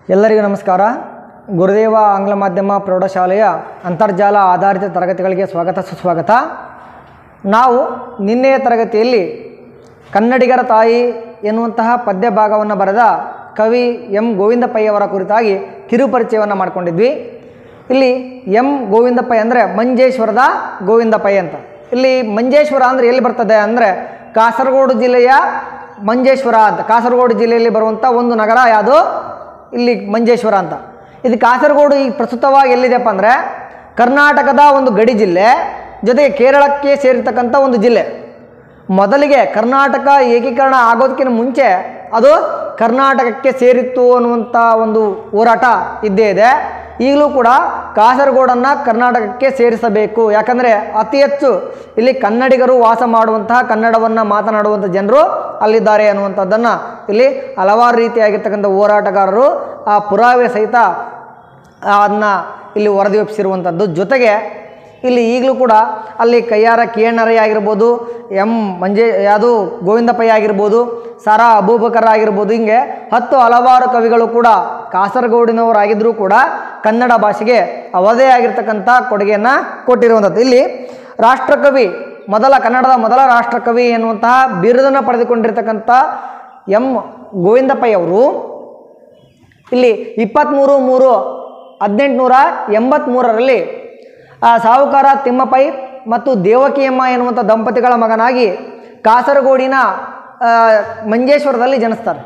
ಎಲ್ಲರಿಗೂ ನಮಸ್ಕಾರ ಗುರುದೇವ ಆಂಗ್ಲ ಮಾಧ್ಯಮ ಪ್ರೌಢಶಾಲೆಯ ಅಂತರ್ಜಾಲ ಆಧಾರಿತ ತರಗತಿಗಳಿಗೆ ಸ್ವಾಗತ ಸುಸ್ವಾಗತ ನಾವು ನಿನ್ನೆಯ ತರಗತಿಯಲ್ಲಿ ಕನ್ನಡಿಗರ ತಾಯಿ ಎನ್ನುವಂತಹ ಪದ್ಯ ಭಾಗವನ್ನು ಬರೆದ ಕವಿ ಎಂ ಗೋವಿಂದ ಪೈ ಅವರ ಕುರಿತಾಗಿ ಕಿರುಪರಿಚಯವನ್ನು ಮಾಡಿಕೊಂಡಿದ್ವಿ ಇಲ್ಲಿ ಎಂ ಗೋವಿಂದ ಪೈ ಅಂದರೆ ಮಂಜೇಶ್ವರದ ಗೋವಿಂದ ಪೈ ಅಂತ ಇಲ್ಲಿ ಮಂಜೇಶ್ವರ ಅಂದರೆ ಎಲ್ಲಿ ಬರ್ತದೆ ಅಂದರೆ ಕಾಸರಗೋಡು ಜಿಲ್ಲೆಯ ಮಂಜೇಶ್ವರ ಅಂತ ಕಾಸರಗೋಡು ಜಿಲ್ಲೆಯಲ್ಲಿ ಬರುವಂಥ ಒಂದು ನಗರ ಯಾವುದು ಇಲ್ಲಿ ಮಂಜೇಶ್ವರ ಅಂತ ಇದು ಕಾಸರಗೋಡು ಈಗ ಪ್ರಸ್ತುತವಾಗಿ ಎಲ್ಲಿದೆಪ್ಪ ಅಂದರೆ ಕರ್ನಾಟಕದ ಒಂದು ಗಡಿ ಜಿಲ್ಲೆ ಜೊತೆಗೆ ಕೇರಳಕ್ಕೆ ಸೇರಿರ್ತಕ್ಕಂಥ ಒಂದು ಜಿಲ್ಲೆ ಮೊದಲಿಗೆ ಕರ್ನಾಟಕ ಏಕೀಕರಣ ಆಗೋದಕ್ಕಿಂತ ಮುಂಚೆ ಅದು ಕರ್ನಾಟಕಕ್ಕೆ ಸೇರಿತ್ತು ಅನ್ನುವಂಥ ಒಂದು ಹೋರಾಟ ಇದ್ದೇ ಇದೆ ಈಗಲೂ ಕೂಡ ಕಾಸರಗೋಡನ್ನು ಕರ್ನಾಟಕಕ್ಕೆ ಸೇರಿಸಬೇಕು ಯಾಕಂದರೆ ಅತಿ ಹೆಚ್ಚು ಇಲ್ಲಿ ಕನ್ನಡಿಗರು ವಾಸ ಮಾಡುವಂತಹ ಕನ್ನಡವನ್ನು ಮಾತನಾಡುವಂಥ ಜನರು ಅಲ್ಲಿದ್ದಾರೆ ಅನ್ನುವಂಥದ್ದನ್ನು ಇಲ್ಲಿ ಹಲವಾರು ರೀತಿಯಾಗಿರ್ತಕ್ಕಂಥ ಹೋರಾಟಗಾರರು ಆ ಪುರಾವೆ ಸಹಿತ ಅದನ್ನು ಇಲ್ಲಿ ವರದಿ ಒಪ್ಪಿಸಿರುವಂಥದ್ದು ಜೊತೆಗೆ ಇಲ್ಲಿ ಈಗಲೂ ಕೂಡ ಅಲ್ಲಿ ಕೈಯಾರ ಕಿಯಣ್ಣರೇ ಆಗಿರ್ಬೋದು ಎಂ ಮಂಜೆ ಯಾವುದು ಗೋವಿಂದ ಪೈ ಆಗಿರ್ಬೋದು ಸಾರಾ ಅಬೂಬಕರ್ ಆಗಿರ್ಬೋದು ಹಿಂಗೆ ಹತ್ತು ಹಲವಾರು ಕವಿಗಳು ಕೂಡ ಕಾಸರಗೋಡಿನವರಾಗಿದ್ದರೂ ಕೂಡ ಕನ್ನಡ ಭಾಷೆಗೆ ಅವದೇ ಆಗಿರ್ತಕ್ಕಂಥ ಕೊಡುಗೆಯನ್ನು ಕೊಟ್ಟಿರುವಂಥದ್ದು ಇಲ್ಲಿ ರಾಷ್ಟ್ರಕವಿ ಮೊದಲ ಕನ್ನಡದ ಮೊದಲ ರಾಷ್ಟ್ರಕವಿ ಎನ್ನುವಂತಹ ಬಿರುದನ್ನು ಪಡೆದುಕೊಂಡಿರ್ತಕ್ಕಂಥ ಎಂ ಗೋವಿಂದ ಪೈ ಅವರು ಇಲ್ಲಿ ಇಪ್ಪತ್ತ್ಮೂರು ಮೂರು ಹದಿನೆಂಟುನೂರ ಎಂಬತ್ತ್ಮೂರರಲ್ಲಿ ಆ ಸಾಹುಕಾರ ತಿಮ್ಮಪೈ ಮತ್ತು ದೇವಕಿಯಮ್ಮ ಎನ್ನುವಂಥ ದಂಪತಿಗಳ ಮಗನಾಗಿ ಕಾಸರಗೋಡಿನ ಆ, ಮಂಜೇಶ್ವರದಲ್ಲಿ ಜನಿಸ್ತಾರೆ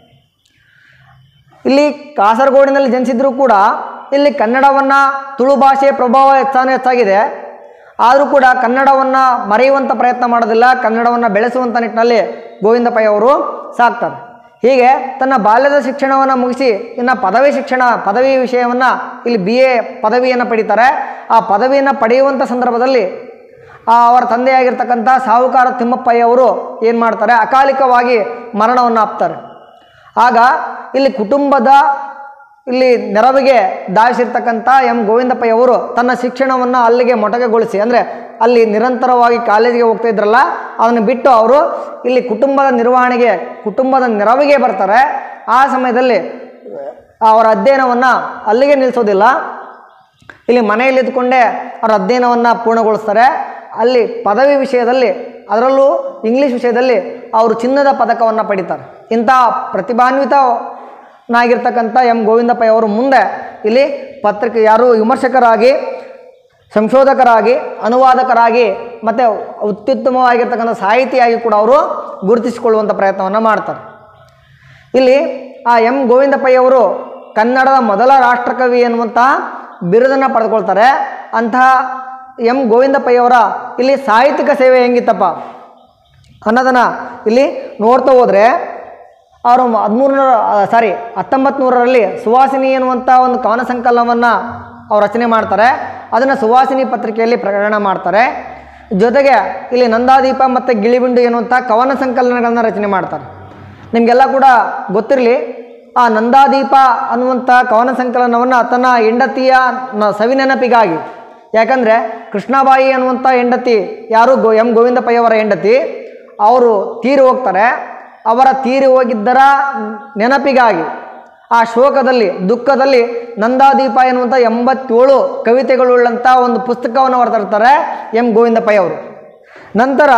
ಇಲ್ಲಿ ಕಾಸರಗೋಡಿನಲ್ಲಿ ಜನಿಸಿದ್ರು ಕೂಡ ಇಲ್ಲಿ ಕನ್ನಡವನ್ನು ತುಳು ಭಾಷೆ ಪ್ರಭಾವ ಹೆಚ್ಚಾನೆ ಹೆಚ್ಚಾಗಿದೆ ಆದರೂ ಕೂಡ ಕನ್ನಡವನ್ನು ಮರೆಯುವಂಥ ಪ್ರಯತ್ನ ಮಾಡೋದಿಲ್ಲ ಕನ್ನಡವನ್ನು ಬೆಳೆಸುವಂಥ ನಿಟ್ಟಿನಲ್ಲಿ ಗೋವಿಂದ ಪೈ ಅವರು ಸಾಕ್ತಾರೆ ಹೀಗೆ ತನ್ನ ಬಾಲ್ಯದ ಶಿಕ್ಷಣವನ್ನು ಮುಗಿಸಿ ಇನ್ನು ಪದವಿ ಶಿಕ್ಷಣ ಪದವಿ ವಿಷಯವನ್ನು ಇಲ್ಲಿ ಬಿ ಎ ಪದವಿಯನ್ನು ಪಡಿತಾರೆ ಆ ಪದವಿಯನ್ನು ಪಡೆಯುವಂಥ ಸಂದರ್ಭದಲ್ಲಿ ಆ ಅವರ ತಂದೆಯಾಗಿರ್ತಕ್ಕಂಥ ಸಾಹುಕಾರ ತಿಮ್ಮಪ್ಪಯ್ಯ ಅವರು ಏನು ಮಾಡ್ತಾರೆ ಅಕಾಲಿಕವಾಗಿ ಮರಣವನ್ನು ಆಪ್ತಾರೆ ಆಗ ಇಲ್ಲಿ ಕುಟುಂಬದ ಇಲ್ಲಿ ನೆರವಿಗೆ ಧಾವಿಸಿರ್ತಕ್ಕಂಥ ಎಂ ಗೋವಿಂದಪ್ಪಯ್ಯ ಅವರು ತನ್ನ ಶಿಕ್ಷಣವನ್ನು ಅಲ್ಲಿಗೆ ಮೊಟಕುಗೊಳಿಸಿ ಅಂದರೆ ಅಲ್ಲಿ ನಿರಂತರವಾಗಿ ಕಾಲೇಜಿಗೆ ಹೋಗ್ತಾ ಇದ್ರಲ್ಲ ಅದನ್ನು ಬಿಟ್ಟು ಅವರು ಇಲ್ಲಿ ಕುಟುಂಬದ ನಿರ್ವಹಣೆಗೆ ಕುಟುಂಬದ ನೆರವಿಗೆ ಬರ್ತಾರೆ ಆ ಸಮಯದಲ್ಲಿ ಅವರ ಅಧ್ಯಯನವನ್ನು ಅಲ್ಲಿಗೆ ನಿಲ್ಲಿಸೋದಿಲ್ಲ ಇಲ್ಲಿ ಮನೆಯಲ್ಲಿ ಇದ್ಕೊಂಡೇ ಅವರ ಅಧ್ಯಯನವನ್ನು ಪೂರ್ಣಗೊಳಿಸ್ತಾರೆ ಅಲ್ಲಿ ಪದವಿ ವಿಷಯದಲ್ಲಿ ಅದರಲ್ಲೂ ಇಂಗ್ಲೀಷ್ ವಿಷಯದಲ್ಲಿ ಅವರು ಚಿನ್ನದ ಪದಕವನ್ನು ಪಡಿತಾರೆ ಇಂಥ ಪ್ರತಿಭಾನ್ವಿತನಾಗಿರ್ತಕ್ಕಂಥ ಎಂ ಗೋವಿಂದಪ್ಪ ಅವರು ಮುಂದೆ ಇಲ್ಲಿ ಪತ್ರಿಕೆ ಯಾರು ವಿಮರ್ಶಕರಾಗಿ ಸಂಶೋಧಕರಾಗಿ ಅನುವಾದಕರಾಗಿ ಮತ್ತು ಅತ್ಯುತ್ತಮವಾಗಿರ್ತಕ್ಕಂಥ ಸಾಹಿತಿಯಾಗಿ ಕೂಡ ಅವರು ಗುರುತಿಸಿಕೊಳ್ಳುವಂಥ ಪ್ರಯತ್ನವನ್ನು ಮಾಡ್ತಾರೆ ಇಲ್ಲಿ ಆ ಎಂ ಗೋವಿಂದಪ್ಪಯ್ಯವರು ಕನ್ನಡದ ಮೊದಲ ರಾಷ್ಟ್ರಕವಿ ಎನ್ನುವಂತಹ ಬಿರುದನ್ನು ಪಡೆದುಕೊಳ್ತಾರೆ ಅಂತಹ ಎಂ ಗೋವಿಂದಪ್ಪಯ್ಯವರ ಇಲ್ಲಿ ಸಾಹಿತ್ಯಿಕ ಸೇವೆ ಹೆಂಗಿತ್ತಪ್ಪ ಅನ್ನೋದನ್ನು ಇಲ್ಲಿ ನೋಡ್ತಾ ಹೋದರೆ ಅವರು ಹದಿಮೂರನೂರ ಸಾರಿ ಹತ್ತೊಂಬತ್ತು ನೂರರಲ್ಲಿ ಸುವಾಸಿನಿ ಎನ್ನುವಂಥ ಒಂದು ಕವನ ಸಂಕಲನವನ್ನು ಅವ್ರು ರಚನೆ ಮಾಡ್ತಾರೆ ಅದನ್ನು ಸುವಾಸಿನಿ ಪತ್ರಿಕೆಯಲ್ಲಿ ಪ್ರಕಟಣೆ ಮಾಡ್ತಾರೆ ಜೊತೆಗೆ ಇಲ್ಲಿ ನಂದಾದೀಪ ಮತ್ತು ಗಿಳಿಬಿಂಡು ಎನ್ನುವಂಥ ಕವನ ಸಂಕಲನಗಳನ್ನು ರಚನೆ ಮಾಡ್ತಾರೆ ನಿಮಗೆಲ್ಲ ಕೂಡ ಗೊತ್ತಿರಲಿ ಆ ನಂದಾದೀಪ ಅನ್ನುವಂಥ ಕವನ ಸಂಕಲನವನ್ನು ತನ್ನ ಹೆಂಡತಿಯ ನ ಸವಿನೆನಪಿಗಾಗಿ ಯಾಕಂದರೆ ಕೃಷ್ಣಾಬಾಯಿ ಅನ್ನುವಂಥ ಹೆಂಡತಿ ಯಾರು ಗೋ ಎಂ ಗೋವಿಂದ ಪೈ ಅವರ ಹೆಂಡತಿ ಅವರು ತೀರಿ ಹೋಗ್ತಾರೆ ಅವರ ತೀರಿ ಹೋಗಿದ್ದರ ನೆನಪಿಗಾಗಿ ಆ ಶೋಕದಲ್ಲಿ ದುಃಖದಲ್ಲಿ ನಂದಾದೀಪ ಎನ್ನುವಂಥ ಎಂಬತ್ತೇಳು ಕವಿತೆಗಳುಳ್ಳಂಥ ಒಂದು ಪುಸ್ತಕವನ್ನು ಹೊರತರ್ತಾರೆ ಎಂ ಗೋವಿಂದ ಪೈ ಅವರು ನಂತರ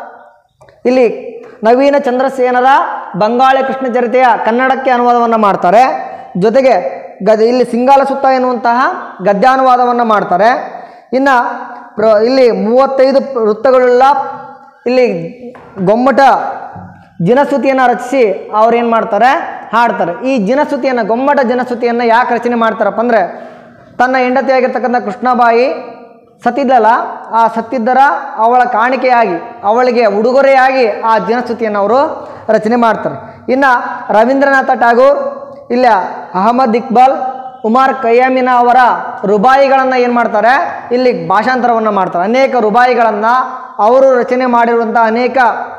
ಇಲ್ಲಿ ನವೀನ ಚಂದ್ರಸೇನರ ಬಂಗಾಳಿ ಕೃಷ್ಣ ಚರಿತೆಯ ಕನ್ನಡಕ್ಕೆ ಅನುವಾದವನ್ನು ಮಾಡ್ತಾರೆ ಜೊತೆಗೆ ಗದ ಇಲ್ಲಿ ಸಿಂಗಾಲ ಸುತ್ತ ಎನ್ನುವಂತಹ ಗದ್ಯಾನುವಾದವನ್ನು ಮಾಡ್ತಾರೆ ಇನ್ನು ಪ್ರ ಇಲ್ಲಿ ಮೂವತ್ತೈದು ವೃತ್ತಗಳುಳ್ಳ ಇಲ್ಲಿ ಗೊಮ್ಮಟ ಜಿನಸ್ತುತಿಯನ್ನು ರಚಿಸಿ ಅವ್ರೇನು ಮಾಡ್ತಾರೆ ಹಾಡ್ತಾರೆ ಈ ಜಿನಸ್ತುತಿಯನ್ನು ಗೊಮ್ಮಟ ಜಿನಸ್ತುತಿಯನ್ನು ಯಾಕೆ ರಚನೆ ಮಾಡ್ತಾರಪ್ಪ ಅಂದರೆ ತನ್ನ ಹೆಂಡತಿಯಾಗಿರ್ತಕ್ಕಂಥ ಕೃಷ್ಣಬಾಯಿ ಸತ್ತಿದ್ದಲ್ಲ ಆ ಸತ್ತಿದ್ದರ ಅವಳ ಕಾಣಿಕೆಯಾಗಿ ಅವಳಿಗೆ ಉಡುಗೊರೆಯಾಗಿ ಆ ಜಿನಸ್ತುತಿಯನ್ನು ಅವರು ರಚನೆ ಮಾಡ್ತಾರೆ ಇನ್ನು ರವೀಂದ್ರನಾಥ ಠಾಗೂರ್ ಇಲ್ಲ ಅಹಮದ್ ಇಕ್ಬಾಲ್ ಉಮಾರ್ ಕಯ್ಯಾಮಿನ ಅವರ ರುಬಾಯಿಗಳನ್ನು ಏನು ಮಾಡ್ತಾರೆ ಇಲ್ಲಿ ಭಾಷಾಂತರವನ್ನು ಮಾಡ್ತಾರೆ ಅನೇಕ ರುಬಾಯಿಗಳನ್ನು ಅವರು ರಚನೆ ಮಾಡಿರುವಂಥ ಅನೇಕ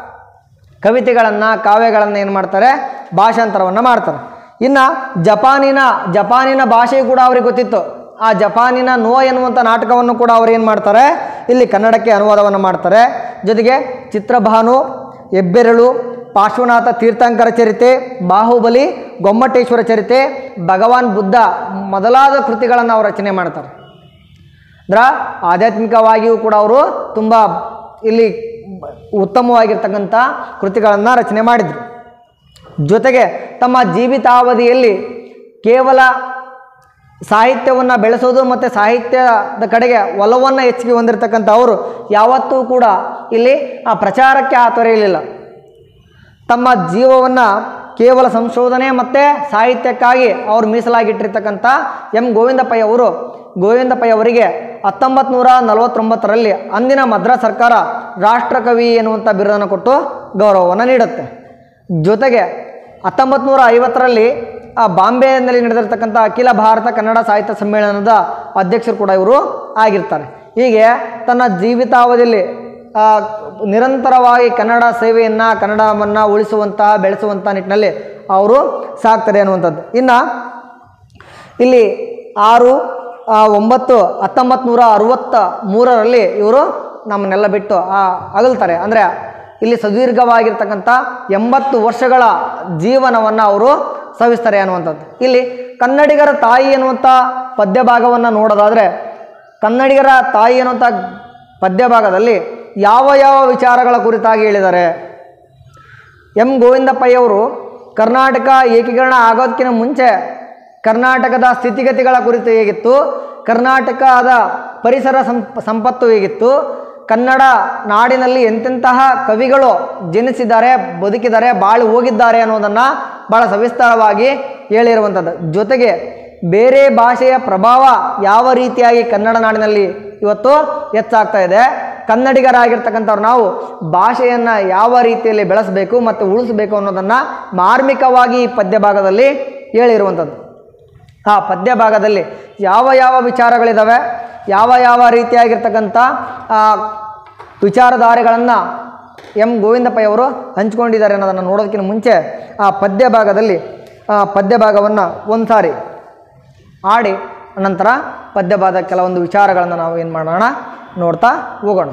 ಕವಿತೆಗಳನ್ನು ಕಾವ್ಯಗಳನ್ನು ಏನು ಮಾಡ್ತಾರೆ ಭಾಷಾಂತರವನ್ನು ಮಾಡ್ತಾರೆ ಇನ್ನು ಜಪಾನಿನ ಜಪಾನಿನ ಭಾಷೆಯು ಕೂಡ ಅವ್ರಿಗೆ ಗೊತ್ತಿತ್ತು ಆ ಜಪಾನಿನ ನೋ ಎನ್ನುವಂಥ ನಾಟಕವನ್ನು ಕೂಡ ಅವ್ರು ಏನು ಮಾಡ್ತಾರೆ ಇಲ್ಲಿ ಕನ್ನಡಕ್ಕೆ ಅನುವಾದವನ್ನು ಮಾಡ್ತಾರೆ ಜೊತೆಗೆ ಚಿತ್ರಭಾನು ಹೆಬ್ಬೆರಳು ಪಾರ್ಶ್ವನಾಥ ತೀರ್ಥಂಕರ ಚರಿತೆ ಬಾಹುಬಲಿ ಗೊಮ್ಮಟೇಶ್ವರ ಚರಿತೆ ಭಗವಾನ್ ಬುದ್ಧ ಮೊದಲಾದ ಕೃತಿಗಳನ್ನು ಅವರು ರಚನೆ ಮಾಡ್ತಾರೆ ಅಂದ್ರೆ ಆಧ್ಯಾತ್ಮಿಕವಾಗಿಯೂ ಕೂಡ ಅವರು ತುಂಬ ಇಲ್ಲಿ ಉತ್ತಮವಾಗಿರ್ತಕ್ಕಂಥ ಕೃತಿಗಳನ್ನು ರಚನೆ ಮಾಡಿದರು ಜೊತೆಗೆ ತಮ್ಮ ಜೀವಿತಾವಧಿಯಲ್ಲಿ ಕೇವಲ ಸಾಹಿತ್ಯವನ್ನು ಬೆಳೆಸೋದು ಮತ್ತು ಸಾಹಿತ್ಯದ ಕಡೆಗೆ ಒಲವನ್ನು ಹೆಚ್ಚಿಗೆ ಹೊಂದಿರತಕ್ಕಂಥ ಅವರು ಯಾವತ್ತೂ ಕೂಡ ಇಲ್ಲಿ ಆ ಪ್ರಚಾರಕ್ಕೆ ತೊರೆಯಲಿಲ್ಲ ತಮ್ಮ ಜೀವವನ್ನು ಕೇವಲ ಸಂಶೋಧನೆ ಮತ್ತು ಸಾಹಿತ್ಯಕ್ಕಾಗಿ ಅವರು ಮೀಸಲಾಗಿಟ್ಟಿರ್ತಕ್ಕಂಥ ಎಂ ಗೋವಿಂದ ಪೈ ಅವರು ಗೋವಿಂದ ಪೈ ಅವರಿಗೆ ಹತ್ತೊಂಬತ್ತು ನೂರ ನಲವತ್ತೊಂಬತ್ತರಲ್ಲಿ ಅಂದಿನ ಮದ್ರಾಸ್ ಸರ್ಕಾರ ರಾಷ್ಟ್ರಕವಿ ಎನ್ನುವಂಥ ಬಿರುದನ್ನು ಕೊಟ್ಟು ಗೌರವವನ್ನು ನೀಡುತ್ತೆ ಜೊತೆಗೆ ಹತ್ತೊಂಬತ್ತು ನೂರ ಐವತ್ತರಲ್ಲಿ ಆ ಬಾಂಬೆಯಲ್ಲಿ ನಡೆದಿರ್ತಕ್ಕಂಥ ಅಖಿಲ ಭಾರತ ಕನ್ನಡ ಸಾಹಿತ್ಯ ಸಮ್ಮೇಳನದ ಅಧ್ಯಕ್ಷರು ಕೂಡ ಇವರು ಆಗಿರ್ತಾರೆ ಹೀಗೆ ತನ್ನ ಜೀವಿತಾವಧಿಯಲ್ಲಿ ಆ, ನಿರಂತರವಾಗಿ ಕನ್ನಡ ಸೇವೆಯನ್ನು ಕನ್ನಡವನ್ನು ಉಳಿಸುವಂತಹ ಬೆಳೆಸುವಂಥ ನಿಟ್ಟಿನಲ್ಲಿ ಅವರು ಸಾಕ್ತಾರೆ ಅನ್ನುವಂಥದ್ದು ಇನ್ನು ಇಲ್ಲಿ ಆರು ಆ, ಒಂಬತ್ತು ಹತ್ತೊಂಬತ್ತು ನೂರ ಅರವತ್ತ ಮೂರರಲ್ಲಿ ಇವರು ನಮ್ಮನ್ನೆಲ್ಲ ಬಿಟ್ಟು ಆ, ಅಗಲ್ತಾರೆ ಅಂದರೆ ಇಲ್ಲಿ ಸುದೀರ್ಘವಾಗಿರ್ತಕ್ಕಂಥ ಎಂಬತ್ತು ವರ್ಷಗಳ ಜೀವನವನ್ನು ಅವರು ಸವಿಸ್ತಾರೆ ಅನ್ನುವಂಥದ್ದು ಇಲ್ಲಿ ಕನ್ನಡಿಗರ ತಾಯಿ ಎನ್ನುವಂಥ ಪದ್ಯ ಭಾಗವನ್ನು ನೋಡೋದಾದರೆ ಕನ್ನಡಿಗರ ತಾಯಿ ಎನ್ನುವಂಥ ಪದ್ಯ ಭಾಗದಲ್ಲಿ ಯಾವ ಯಾವ ವಿಚಾರಗಳ ಕುರಿತಾಗಿ ಹೇಳಿದ್ದಾರೆ ಎಂ ಗೋವಿಂದಪ್ಪಯ್ಯವರು ಕರ್ನಾಟಕ ಏಕೀಕರಣ ಆಗೋದಕ್ಕಿಂತ ಮುಂಚೆ ಕರ್ನಾಟಕದ ಸ್ಥಿತಿಗತಿಗಳ ಕುರಿತು ಹೇಗಿತ್ತು ಕರ್ನಾಟಕದ ಪರಿಸರ ಸಂಪ್ ಸಂಪತ್ತು ಹೇಗಿತ್ತು ಕನ್ನಡ ನಾಡಿನಲ್ಲಿ ಎಂತೆಂತಹ ಕವಿಗಳು ಜನಿಸಿದ್ದಾರೆ ಬದುಕಿದ್ದಾರೆ ಬಾಳಿ ಹೋಗಿದ್ದಾರೆ ಅನ್ನೋದನ್ನು ಭಾಳ ಸವಿಸ್ತಾರವಾಗಿ ಹೇಳಿರುವಂಥದ್ದು ಜೊತೆಗೆ ಬೇರೆ ಭಾಷೆಯ ಪ್ರಭಾವ ಯಾವ ರೀತಿಯಾಗಿ ಕನ್ನಡ ನಾಡಿನಲ್ಲಿ ಇವತ್ತು ಹೆಚ್ಚಾಗ್ತಾ ಇದೆ ಕನ್ನಡಿಗರಾಗಿರ್ತಕ್ಕಂಥವ್ರು ನಾವು ಭಾಷೆಯನ್ನು ಯಾವ ರೀತಿಯಲ್ಲಿ ಬೆಳೆಸಬೇಕು ಮತ್ತು ಉಳಿಸಬೇಕು ಅನ್ನೋದನ್ನು ಮಾರ್ಮಿಕವಾಗಿ ಈ ಪದ್ಯ ಭಾಗದಲ್ಲಿ ಹೇಳಿರುವಂಥದ್ದು ಆ ಪದ್ಯ ಭಾಗದಲ್ಲಿ ಯಾವ ಯಾವ ವಿಚಾರಗಳಿದ್ದಾವೆ ಯಾವ ಯಾವ ರೀತಿಯಾಗಿರ್ತಕ್ಕಂಥ ಆ, ವಿಚಾರಧಾರೆಗಳನ್ನು ಎಂ ಗೋವಿಂದಪ್ಪಯ್ಯವರು ಹಂಚ್ಕೊಂಡಿದ್ದಾರೆ ಅನ್ನೋದನ್ನು ನೋಡೋದಕ್ಕಿಂತ ಮುಂಚೆ ಆ ಪದ್ಯ ಭಾಗದಲ್ಲಿ ಆ ಪದ್ಯ ಭಾಗವನ್ನು ಒಂದು ಸಾರಿ ಆಡಿ ನಂತರ ಪದ್ಯ ಭಾಗದ ಕೆಲವೊಂದು ವಿಚಾರಗಳನ್ನು ನಾವು ಏನು ಮಾಡೋಣ ನೋಡ್ತಾ ಹೋಗೋಣ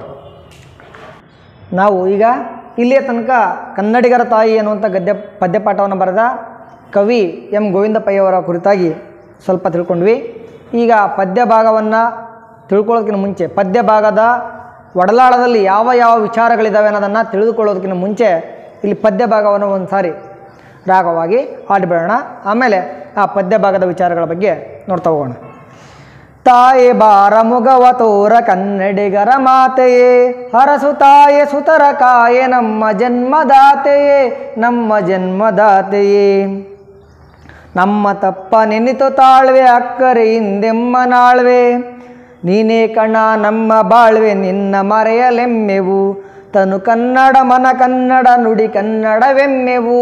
ನಾವು ಈಗ ಇಲ್ಲಿಯ ತನಕ ಕನ್ನಡಿಗರ ತಾಯಿ ಅನ್ನುವಂಥ ಗದ್ಯ ಪದ್ಯಪಾಠವನ್ನು ಬರೆದ ಕವಿ ಎಂ ಗೋವಿಂದಪ್ಪಯ್ಯವರ ಕುರಿತಾಗಿ ಸ್ವಲ್ಪ ತಿಳ್ಕೊಂಡ್ವಿ ಈಗ ಪದ್ಯ ಭಾಗವನ್ನು ತಿಳ್ಕೊಳ್ಳೋದಕ್ಕಿಂತ ಮುಂಚೆ ಪದ್ಯ ಭಾಗದ ಒಡಲಾಳದಲ್ಲಿ ಯಾವ ಯಾವ ವಿಚಾರಗಳಿದ್ದಾವೆ ಅನ್ನೋದನ್ನು ತಿಳಿದುಕೊಳ್ಳೋದಕ್ಕಿಂತ ಮುಂಚೆ ಇಲ್ಲಿ ಪದ್ಯ ಭಾಗವನ್ನು ಒಂದು ಸಾರಿ ರಾಗವಾಗಿ ಹಾಡಿಬಿಡೋಣ ಆಮೇಲೆ ಆ ಪದ್ಯ ಭಾಗದ ವಿಚಾರಗಳ ಬಗ್ಗೆ ನೋಡ್ತಾ ಹೋಗೋಣ ತಾಯೆ ಬಾರ ಮುಗವ ತೋರ ಕನ್ನಡಿಗರ ಮಾತೆಯೇ ಹರಸು ತಾಯೆ ಸುತರ ಕಾಯೆ ನಮ್ಮ ಜನ್ಮದಾತೆಯೇ ನಮ್ಮ ಜನ್ಮದಾತೆಯೇ ನಮ್ಮ ತಪ್ಪ ನೆನಿತು ತಾಳ್ವೆ ಅಕ್ಕರೆ ಹಿಂದೆಮ್ಮ ನಾಳ್ವೆ ನೀನೇ ಕಣ ನಮ್ಮ ಬಾಳ್ವೆ ನಿನ್ನ ಮರೆಯಲೆಮ್ಮೆವು ತನು ಕನ್ನಡ ಮನ ಕನ್ನಡ ನುಡಿ ಕನ್ನಡವೆಮ್ಮೆವು